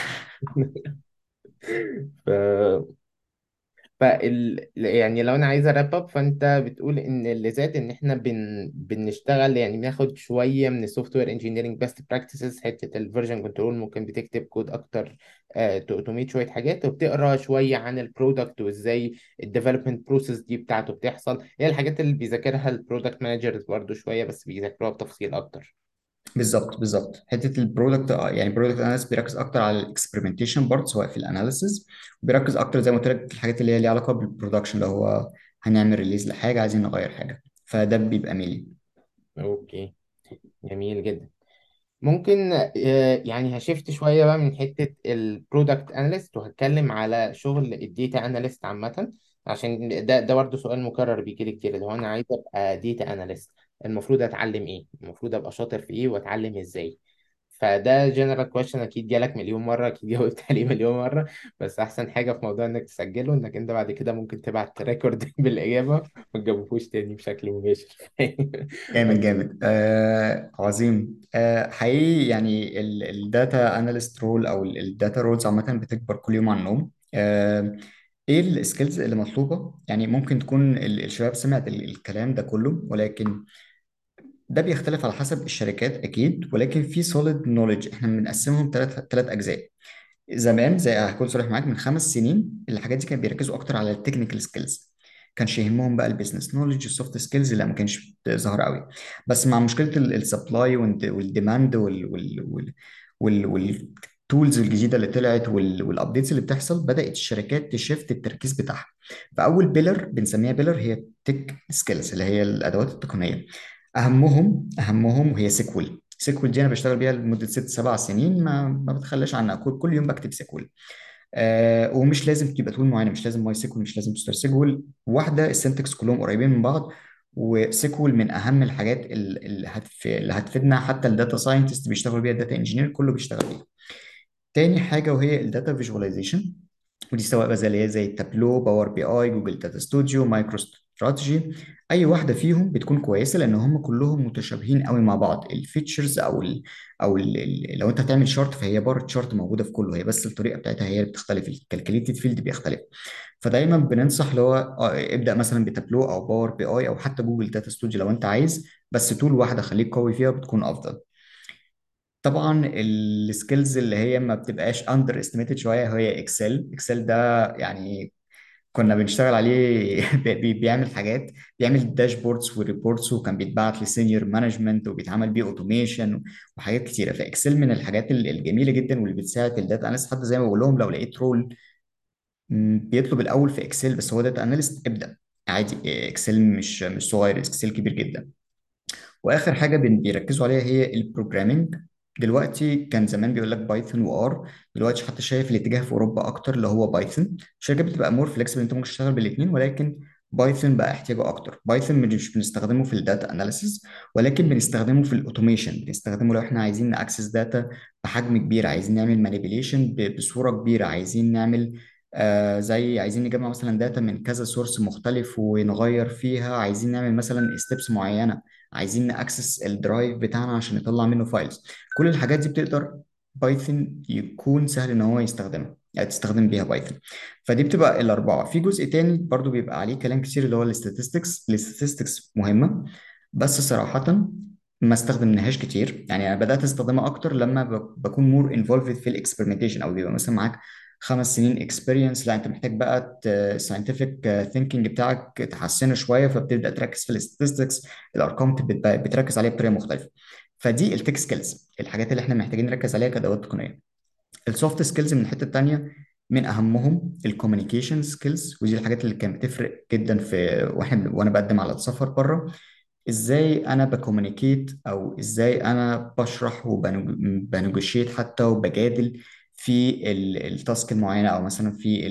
ف... فال يعني لو انا عايز اراب اب فانت بتقول ان اللي زاد ان احنا بن... بنشتغل يعني بناخد شويه من السوفت وير انجينيرنج بيست براكتسز حته الفيرجن كنترول ممكن بتكتب كود اكتر توتوميت شويه حاجات وبتقرا شويه عن البرودكت وازاي الديفلوبمنت بروسيس دي بتاعته بتحصل هي الحاجات اللي بيذاكرها البرودكت مانجرز برضو شويه بس بيذاكروها بتفصيل اكتر بالظبط بالظبط حته البرودكت يعني البرودكت اناليست بيركز اكتر على الاكسبيرمنتيشن بارت سواء في الاناليسز وبيركز اكتر زي ما قلت لك في الحاجات اللي هي ليها علاقه بالبرودكشن اللي هو هنعمل ريليز لحاجه عايزين نغير حاجه فده بيبقى ميلي اوكي جميل جدا ممكن آه، يعني هشفت شوية بقى من حتة البرودكت اناليست وهتكلم على شغل الديتا اناليست عامة عشان ده ده برضه سؤال مكرر بيجي لي كتير لو انا عايز ابقى ديتا اناليست المفروض اتعلم ايه المفروض ابقى شاطر في ايه واتعلم ازاي فده جنرال كويشن اكيد جالك مليون مرة اكيد جاوبت عليه مليون مرة بس احسن حاجة في موضوع انك تسجله انك انت بعد كده ممكن تبعت ريكورد بالاجابة ما تجاوبوش تاني بشكل مباشر جامد جامد آه عظيم آه حقيقي يعني الداتا اناليست رول او الداتا رولز عامه بتكبر كل يوم عن النوم آه ايه السكيلز اللي مطلوبه يعني ممكن تكون ال- الشباب سمعت ال- الكلام ده كله ولكن ده بيختلف على حسب الشركات اكيد ولكن في سوليد نوليدج احنا بنقسمهم ثلاث ثلاث اجزاء زمان زي هكون صريح معاك من خمس سنين الحاجات دي كانوا بيركزوا اكتر على التكنيكال سكيلز كانش يهمهم بقى البيزنس نولج السوفت سكيلز لا ما كانش ظاهر قوي بس مع مشكله السبلاي والديماند والتولز الجديده اللي طلعت والابديتس اللي بتحصل بدات الشركات تشفت التركيز بتاعها فاول بيلر بنسميها بيلر هي تك سكيلز اللي هي الادوات التقنيه اهمهم اهمهم وهي سيكوال سيكوال دي انا بشتغل بيها لمده ست سبع سنين ما ما بتخلاش عنها كل, كل يوم بكتب سيكوال آه ومش لازم تبقى تول معينه مش لازم ماي سيكوال مش لازم ستار سيكوال واحده السنتكس كلهم قريبين من بعض وسيكوال من اهم الحاجات ال- اللي هتف... اللي هتفيدنا حتى الداتا ساينتست بيشتغلوا بيها الداتا انجينير كله بيشتغل بيها تاني حاجه وهي الداتا فيجواليزيشن ودي سواء بقى زي اللي هي زي تابلو باور بي اي جوجل داتا ستوديو مايكرو استراتيجي اي واحده فيهم بتكون كويسه لان هم كلهم متشابهين قوي مع بعض الفيتشرز او ال او ال ال لو انت هتعمل شارت فهي بار تشارت موجوده في كله هي بس الطريقه بتاعتها هي اللي بتختلف الكالكوليتد فيلد بيختلف فدايما بننصح اللي هو آه، ابدا مثلا بتابلو او باور بي اي او حتى جوجل داتا ستوديو لو انت عايز بس تول واحده خليك قوي فيها بتكون افضل طبعا السكيلز اللي هي ما بتبقاش اندر استيميتد شويه هي اكسل اكسل ده يعني كنا بنشتغل عليه بي- بي- بيعمل حاجات بيعمل داشبوردز وريبورتس وكان بيتبعت لسينيور مانجمنت وبيتعمل بيه اوتوميشن وحاجات كتيره فاكسل من الحاجات ال- الجميله جدا واللي بتساعد الداتا اناليست حتى زي ما بقول لهم لو لقيت رول م، بيطلب الاول في اكسل بس هو داتا اناليست ابدا عادي اكسل مش مش صغير اكسل كبير جدا واخر حاجه بن- بيركزوا عليها هي البروجرامينج دلوقتي كان زمان بيقول لك بايثون وار دلوقتي حتى شايف الاتجاه في اوروبا اكتر اللي هو بايثون الشركات بتبقى مور فليكسبل انت ممكن تشتغل بالاثنين ولكن بايثون بقى احتياجه اكتر بايثون مش بنستخدمه في الداتا اناليسيس ولكن بنستخدمه في الاوتوميشن بنستخدمه لو احنا عايزين ناكسس داتا بحجم كبير عايزين نعمل مانيبيليشن بصوره كبيره عايزين نعمل آه زي عايزين نجمع مثلا داتا من كذا سورس مختلف ونغير فيها عايزين نعمل مثلا ستيبس معينه عايزين ناكسس الدرايف بتاعنا عشان نطلع منه فايلز كل الحاجات دي بتقدر بايثون يكون سهل ان هو يستخدمها يعني تستخدم بيها بايثون فدي بتبقى الاربعه في جزء تاني برضو بيبقى عليه كلام كتير اللي هو الاستاتستكس الاستاتستكس مهمه بس صراحه ما استخدمناهاش كتير يعني انا بدات استخدمها اكتر لما ب- بكون مور انفولفد في الاكسبيرمنتيشن او بيبقى مثلا معاك خمس سنين اكسبيرينس لا انت محتاج بقى الساينتفك ثينكينج بتاعك تحسنه شويه فبتبدا تركز في الاستاتستكس الارقام بت- بتركز عليها بطريقه مختلفه فدي التك سكيلز الحاجات اللي احنا محتاجين نركز عليها كادوات تقنيه السوفت سكيلز من الحته التانيه من اهمهم الكوميونيكيشن سكيلز ودي الحاجات اللي كانت بتفرق جدا في واحنا وانا بقدم على السفر بره ازاي انا بكوميونيكيت او ازاي انا بشرح وبنجوشيت حتى وبجادل في ال- التاسك المعينه او مثلا في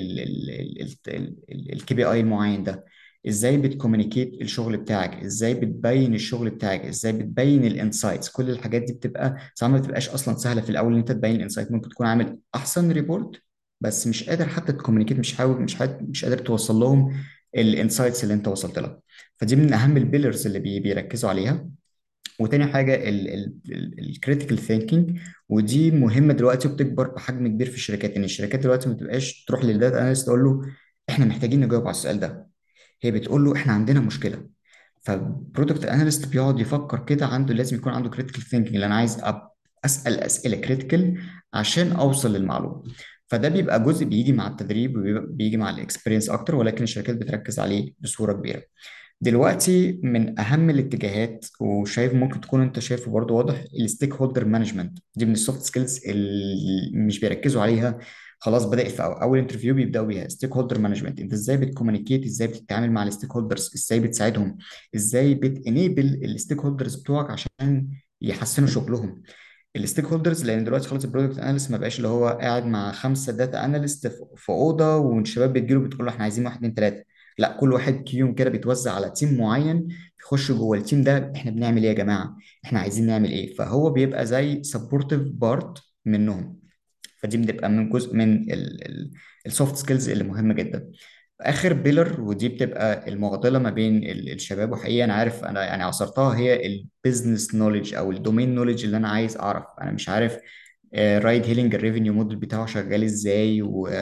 الكي بي اي المعين ده ازاي بتكوميونيكيت الشغل بتاعك ازاي بتبين الشغل بتاعك ازاي بتبين الانسايتس كل الحاجات دي بتبقى ساعات ما بتبقاش اصلا سهله في الاول ان انت تبين الانسايت ممكن تكون عامل احسن ريبورت بس مش قادر حتى تكوميونيكيت مش حاوي مش حاد مش قادر توصل لهم الانسايتس اللي انت وصلت لها فدي من اهم البيلرز اللي بي- بيركزوا عليها وتاني حاجه الكريتيكال ثينكينج ودي مهمه دلوقتي وبتكبر بحجم كبير في الشركات ان الشركات دلوقتي ما تبقاش تروح للداتا اناليست تقول له احنا محتاجين نجاوب على السؤال ده هي بتقول له احنا عندنا مشكله فالبرودكت اناليست بيقعد يفكر كده عنده لازم يكون عنده كريتيكال ثينكينج اللي انا عايز أب- اسال اسئله كريتيكال عشان اوصل للمعلومه فده بيبقى جزء بيجي مع التدريب وبيجي مع الاكسبيرينس اكتر ولكن الشركات بتركز عليه بصوره كبيره دلوقتي من اهم الاتجاهات وشايف ممكن تكون انت شايفه برضو واضح الستيك هولدر مانجمنت دي من السوفت سكيلز اللي مش بيركزوا عليها خلاص بدات في أول, اول انترفيو بيبداوا بيها ستيك هولدر مانجمنت انت ازاي بتكومينيكيت ازاي بتتعامل مع الستيك هولدرز ازاي بتساعدهم ازاي بتنيبل الستيك هولدرز بتوعك عشان يحسنوا شغلهم الستيك هولدرز لان دلوقتي خلاص البرودكت اناليست ما بقاش اللي هو قاعد مع خمسه داتا اناليست في في اوضه والشباب بتجيله بتقول له احنا عايزين واحد اتنين تلاته لا كل واحد فيهم كده بيتوزع على تيم معين يخش جوه التيم ده احنا بنعمل ايه يا جماعه احنا عايزين نعمل ايه فهو بيبقى زي سبورتيف بارت منهم فدي بتبقى من جزء من السوفت سكيلز اللي مهمه جدا اخر بيلر ودي بتبقى المعضله ما بين ال- الشباب وحقيقه انا عارف انا يعني عصرتها هي البيزنس نوليدج او الدومين نوليدج اللي انا عايز اعرف انا مش عارف رايد هيلينج الريفينيو موديل بتاعه شغال ازاي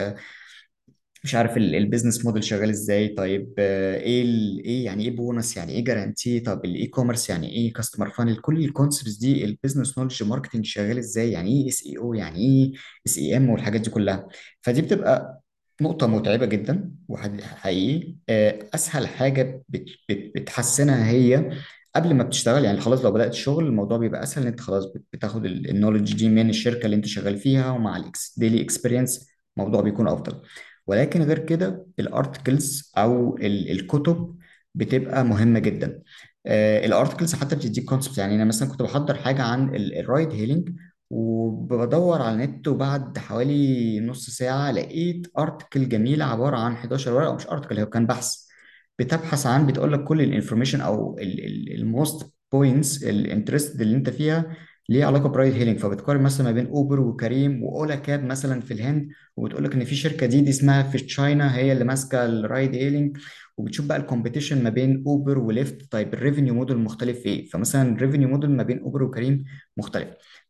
مش عارف البيزنس موديل شغال ازاي طيب آه، ايه ال ايه يعني ايه بونص يعني ايه جارانتي طب الاي كوميرس يعني ايه كاستمر فانل كل الكونسبتس دي البيزنس نولج ماركتنج شغال ازاي يعني ايه اس اي او يعني ايه اس اي ام والحاجات دي كلها فدي بتبقى نقطة متعبة جدا وحقيقي أسهل حاجة بت بت بتحسنها هي قبل ما بتشتغل يعني خلاص لو بدأت الشغل الموضوع بيبقى أسهل إن أنت خلاص بت- بتاخد النولج دي من الشركة اللي أنت شغال فيها ومع الإكس ديلي إكسبيرينس الموضوع بيكون أفضل ولكن غير كده الارتكلز او ال- الكتب بتبقى مهمه جدا الارتكلز حتى بتديك كونسبت يعني انا مثلا كنت بحضر حاجه عن الرايد هيلينج وبدور على النت وبعد حوالي نص ساعه لقيت ارتكل جميله عباره عن 11 ورقه مش ارتكل هو كان بحث بتبحث عن بتقول لك كل الانفورميشن او الموست بوينتس الانترست اللي انت فيها ليه علاقه برايد هيلينج فبتقارن مثلا ما بين اوبر وكريم واولا كاب مثلا في الهند وبتقول لك ان في شركه دي, دي اسمها في تشاينا هي اللي ماسكه الرايد هيلينج وبتشوف بقى الكومبيتيشن ما بين اوبر وليفت طيب الريفينيو موديل مختلف في ايه فمثلا الريفينيو موديل ما بين اوبر وكريم مختلف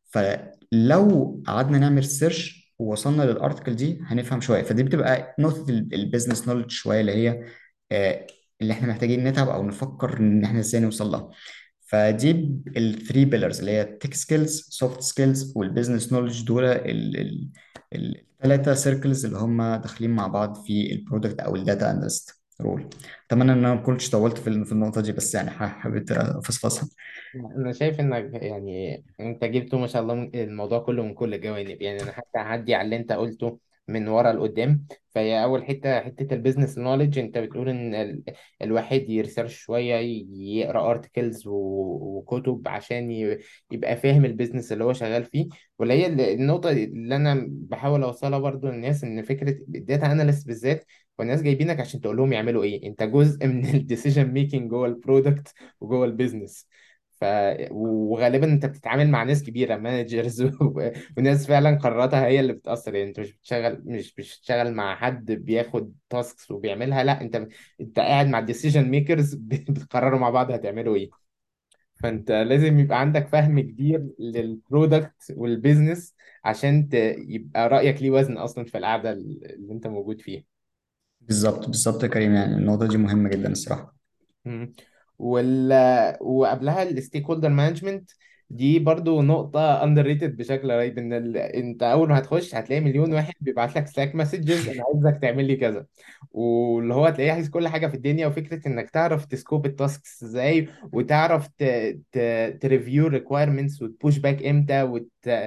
فلو قعدنا نعمل سيرش ووصلنا للارتكل دي هنفهم شويه فدي بتبقى نقطه البيزنس نولج شويه اللي هي آه، اللي احنا محتاجين نتعب او نفكر ان احنا ازاي نوصل لها فدي الثري بيلرز اللي هي التك سكيلز سوفت سكيلز والبيزنس نولج دول الثلاثه سيركلز اللي هم داخلين مع بعض في البرودكت او الداتا اناليست رول اتمنى ان انا ما كنتش طولت في في النقطه دي بس يعني حبيت افصفصها انا شايف انك يعني انت جبته ما شاء الله من الموضوع كله من كل الجوانب يعني انا حتى هعدي على اللي انت قلته من ورا لقدام فهي اول حته حته البيزنس نوليدج انت بتقول ان ال... الواحد يرسرش شويه يقرا ارتكلز و... وكتب عشان ي... يبقى فاهم البيزنس اللي هو شغال فيه ولا هي ال- النقطه اللي انا بحاول اوصلها برضو للناس ان فكره الداتا اناليست بالذات والناس جايبينك عشان تقول لهم يعملوا ايه انت جزء من الديسيجن ميكنج جوه البرودكت وجوه البيزنس ف وغالبا انت بتتعامل مع ناس كبيره مانجرز وناس فعلا قراراتها هي اللي بتاثر يعني انت مش بتشتغل مش بتشتغل مع حد بياخد تاسكس وبيعملها لا انت انت قاعد مع الديسيجن ميكرز بتقرروا مع بعض هتعملوا ايه فانت لازم يبقى عندك فهم كبير للبرودكت والبيزنس عشان ت... يبقى رايك ليه وزن اصلا في القعده اللي انت موجود فيها بالظبط بالظبط يا كريم يعني النقطة دي مهمة جدا الصراحة مم. وال وقبلها الستيك هولدر مانجمنت دي برضو نقطة اندر ريتد بشكل رهيب ان ال... انت اول ما هتخش هتلاقي مليون واحد بيبعت لك سلاك مسجز انا عايزك تعمل لي كذا واللي هو هتلاقيه عايز كل حاجة في الدنيا وفكرة انك تعرف تسكوب التاسكس ازاي وتعرف ت... ت... تريفيو ريكويرمنتس وتبوش باك امتى وت...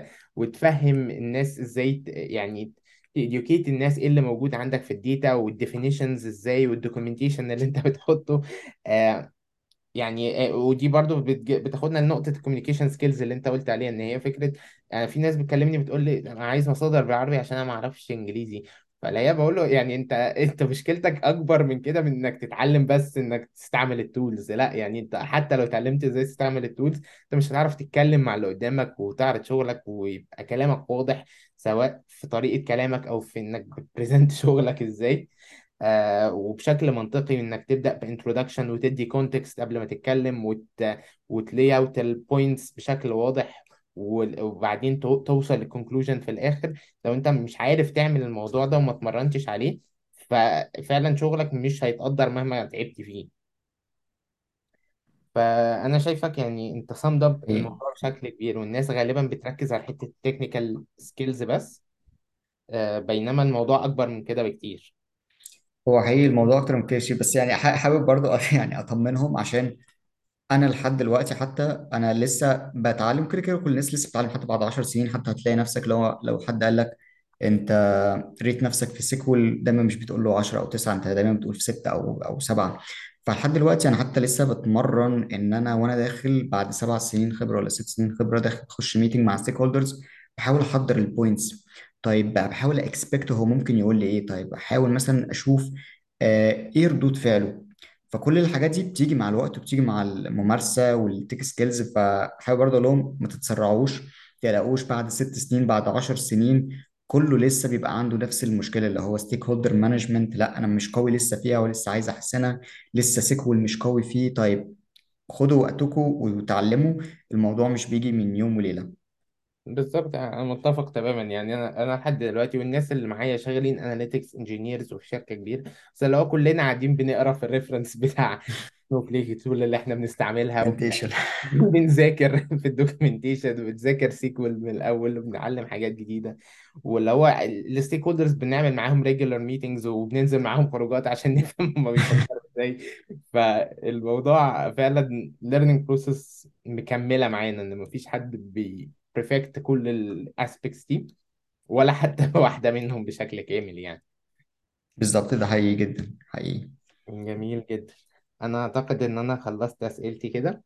وتفهم الناس ازاي ت... يعني educate الناس ايه اللي موجود عندك في الداتا والديفينيشنز ازاي والدوكيومنتيشن اللي انت بتحطه آه، يعني آه، ودي برضو بتج- بتاخدنا لنقطة الكوميونيكيشن سكيلز اللي انت قلت عليها ان هي فكرة يعني في ناس بتكلمني بتقول لي انا عايز مصادر بالعربي عشان انا ما اعرفش انجليزي فلاقيها بقول له يعني انت انت مشكلتك اكبر من كده من انك تتعلم بس انك تستعمل التولز لا يعني انت حتى لو اتعلمت ازاي تستعمل التولز انت مش هتعرف تتكلم مع اللي قدامك وتعرض شغلك ويبقى كلامك واضح سواء في طريقة كلامك او في انك بتبريزنت شغلك ازاي آه وبشكل منطقي انك تبدا بانترودكشن وتدي كونتكست قبل ما تتكلم وت وتلي اوت البوينتس بشكل واضح وال- وبعدين تو- توصل للكونكلوجن في الاخر لو انت مش عارف تعمل الموضوع ده وما اتمرنتش عليه ففعلا شغلك مش هيتقدر مهما تعبت فيه فانا شايفك يعني انت صمد اب إيه. الموضوع بشكل كبير والناس غالبا بتركز على حته التكنيكال سكيلز بس آه بينما الموضوع اكبر من كده بكتير هو حقيقي الموضوع أكتر من كده شيء بس يعني ح- حابب برضو يعني أطمنهم عشان انا لحد دلوقتي حتى انا لسه بتعلم كده كده كل الناس لسه بتتعلم حتى بعد 10 سنين حتى هتلاقي نفسك لو لو حد قال لك انت ريت نفسك في سيكوال دايما مش بتقول له 10 او 9 انت دايما بتقول في 6 او او 7 فلحد دلوقتي انا حتى لسه بتمرن ان انا وانا داخل بعد سبع سنين خبره ولا ست سنين خبره داخل اخش ميتنج مع ستيك هولدرز بحاول احضر البوينتس طيب بقى بحاول اكسبكت هو ممكن يقول لي ايه طيب احاول مثلا اشوف آه ايه ردود فعله فكل الحاجات دي بتيجي مع الوقت وبتيجي مع الممارسه والتيك سكيلز فحابب برضه اقول لهم ما تتسرعوش تلاقوش بعد ست سنين بعد عشر سنين كله لسه بيبقى عنده نفس المشكله اللي هو ستيك هولدر مانجمنت لا انا مش قوي لسه فيها ولسه عايز احسنها لسه سيكوال مش قوي فيه طيب خدوا وقتكم وتعلموا الموضوع مش بيجي من يوم وليله بالظبط انا متفق تماما يعني انا انا لحد دلوقتي والناس اللي معايا شغالين اناليتكس انجينيرز وفي شركه كبيره بس اللي هو كلنا قاعدين بنقرا في الريفرنس بتاع سنوفليك التول اللي احنا بنستعملها برزنتيشن بنذاكر في الدوكيومنتيشن وبنذاكر سيكوال من الاول وبنعلم حاجات جديده واللي هو الستيك هولدرز بنعمل معاهم ريجولار ميتنجز وبننزل معاهم خروجات عشان نفهم هما بيفكروا ازاي فالموضوع فعلا ليرنينج بروسيس مكمله معانا ان مفيش حد بي perfect كل الاسبيكتس دي ولا حتى واحده منهم بشكل كامل يعني بالظبط ده حقيقي جدا حقيقي جميل جدا انا اعتقد ان انا خلصت اسئلتي كده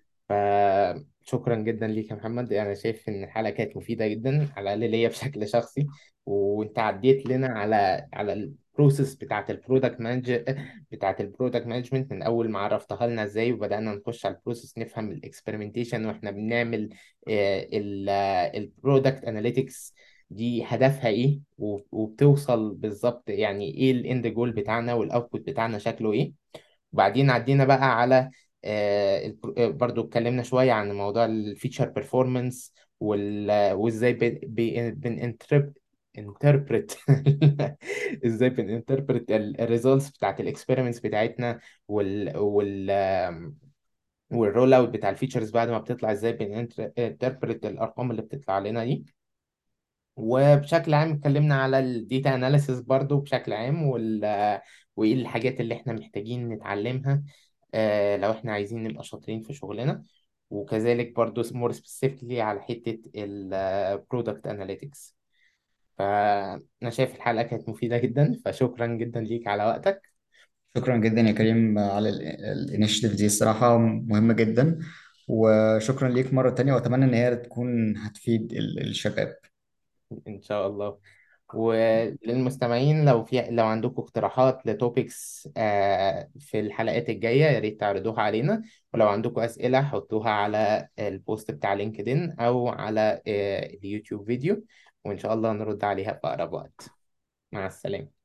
فشكرا جدا ليك يا محمد انا شايف ان الحلقه كانت مفيده جدا على الاقل ليا بشكل شخصي وانت عديت لنا على على البروسيس بتاعت البرودكت مانجر بتاعت البرودكت مانجمنت من اول ما عرفتها لنا ازاي وبدانا نخش على البروسيس نفهم الاكسبيرمنتيشن واحنا بنعمل البرودكت اناليتكس دي هدفها ايه و- وبتوصل بالظبط يعني ايه الاند جول بتاعنا والاوتبوت بتاعنا شكله ايه وبعدين عدينا بقى على آه، البر- آه، برضو اتكلمنا شوية عن موضوع الفيتشر بيرفورمانس وازاي بننتربت انتربريت ازاي بننتربريت الريزلتس بتاعت الاكسبيرمنتس بتاعتنا وال وال آم، والرول اوت بتاع الفيتشرز بعد ما بتطلع ازاي بننتربريت الارقام اللي بتطلع لنا دي وبشكل عام اتكلمنا على الديتا اناليسيس برضو بشكل عام وال وايه الحاجات اللي احنا محتاجين نتعلمها آه، لو احنا عايزين نبقى شاطرين في شغلنا وكذلك برضو more specifically على حتة ال product analytics فأنا شايف الحلقة كانت مفيدة جدا فشكرا جدا ليك على وقتك شكرا جدا يا كريم على الانيشيتيف دي الصراحة مهمة جدا وشكرا ليك مرة تانية وأتمنى إن هي تكون هتفيد ال- الشباب إن شاء الله وللمستمعين لو في لو عندكم اقتراحات لتوبكس في الحلقات الجاية يا ريت تعرضوها علينا ولو عندكم أسئلة حطوها على البوست بتاع لينكدين أو على آه، اليوتيوب فيديو وإن شاء الله نرد عليها في أقرب وقت مع السلامة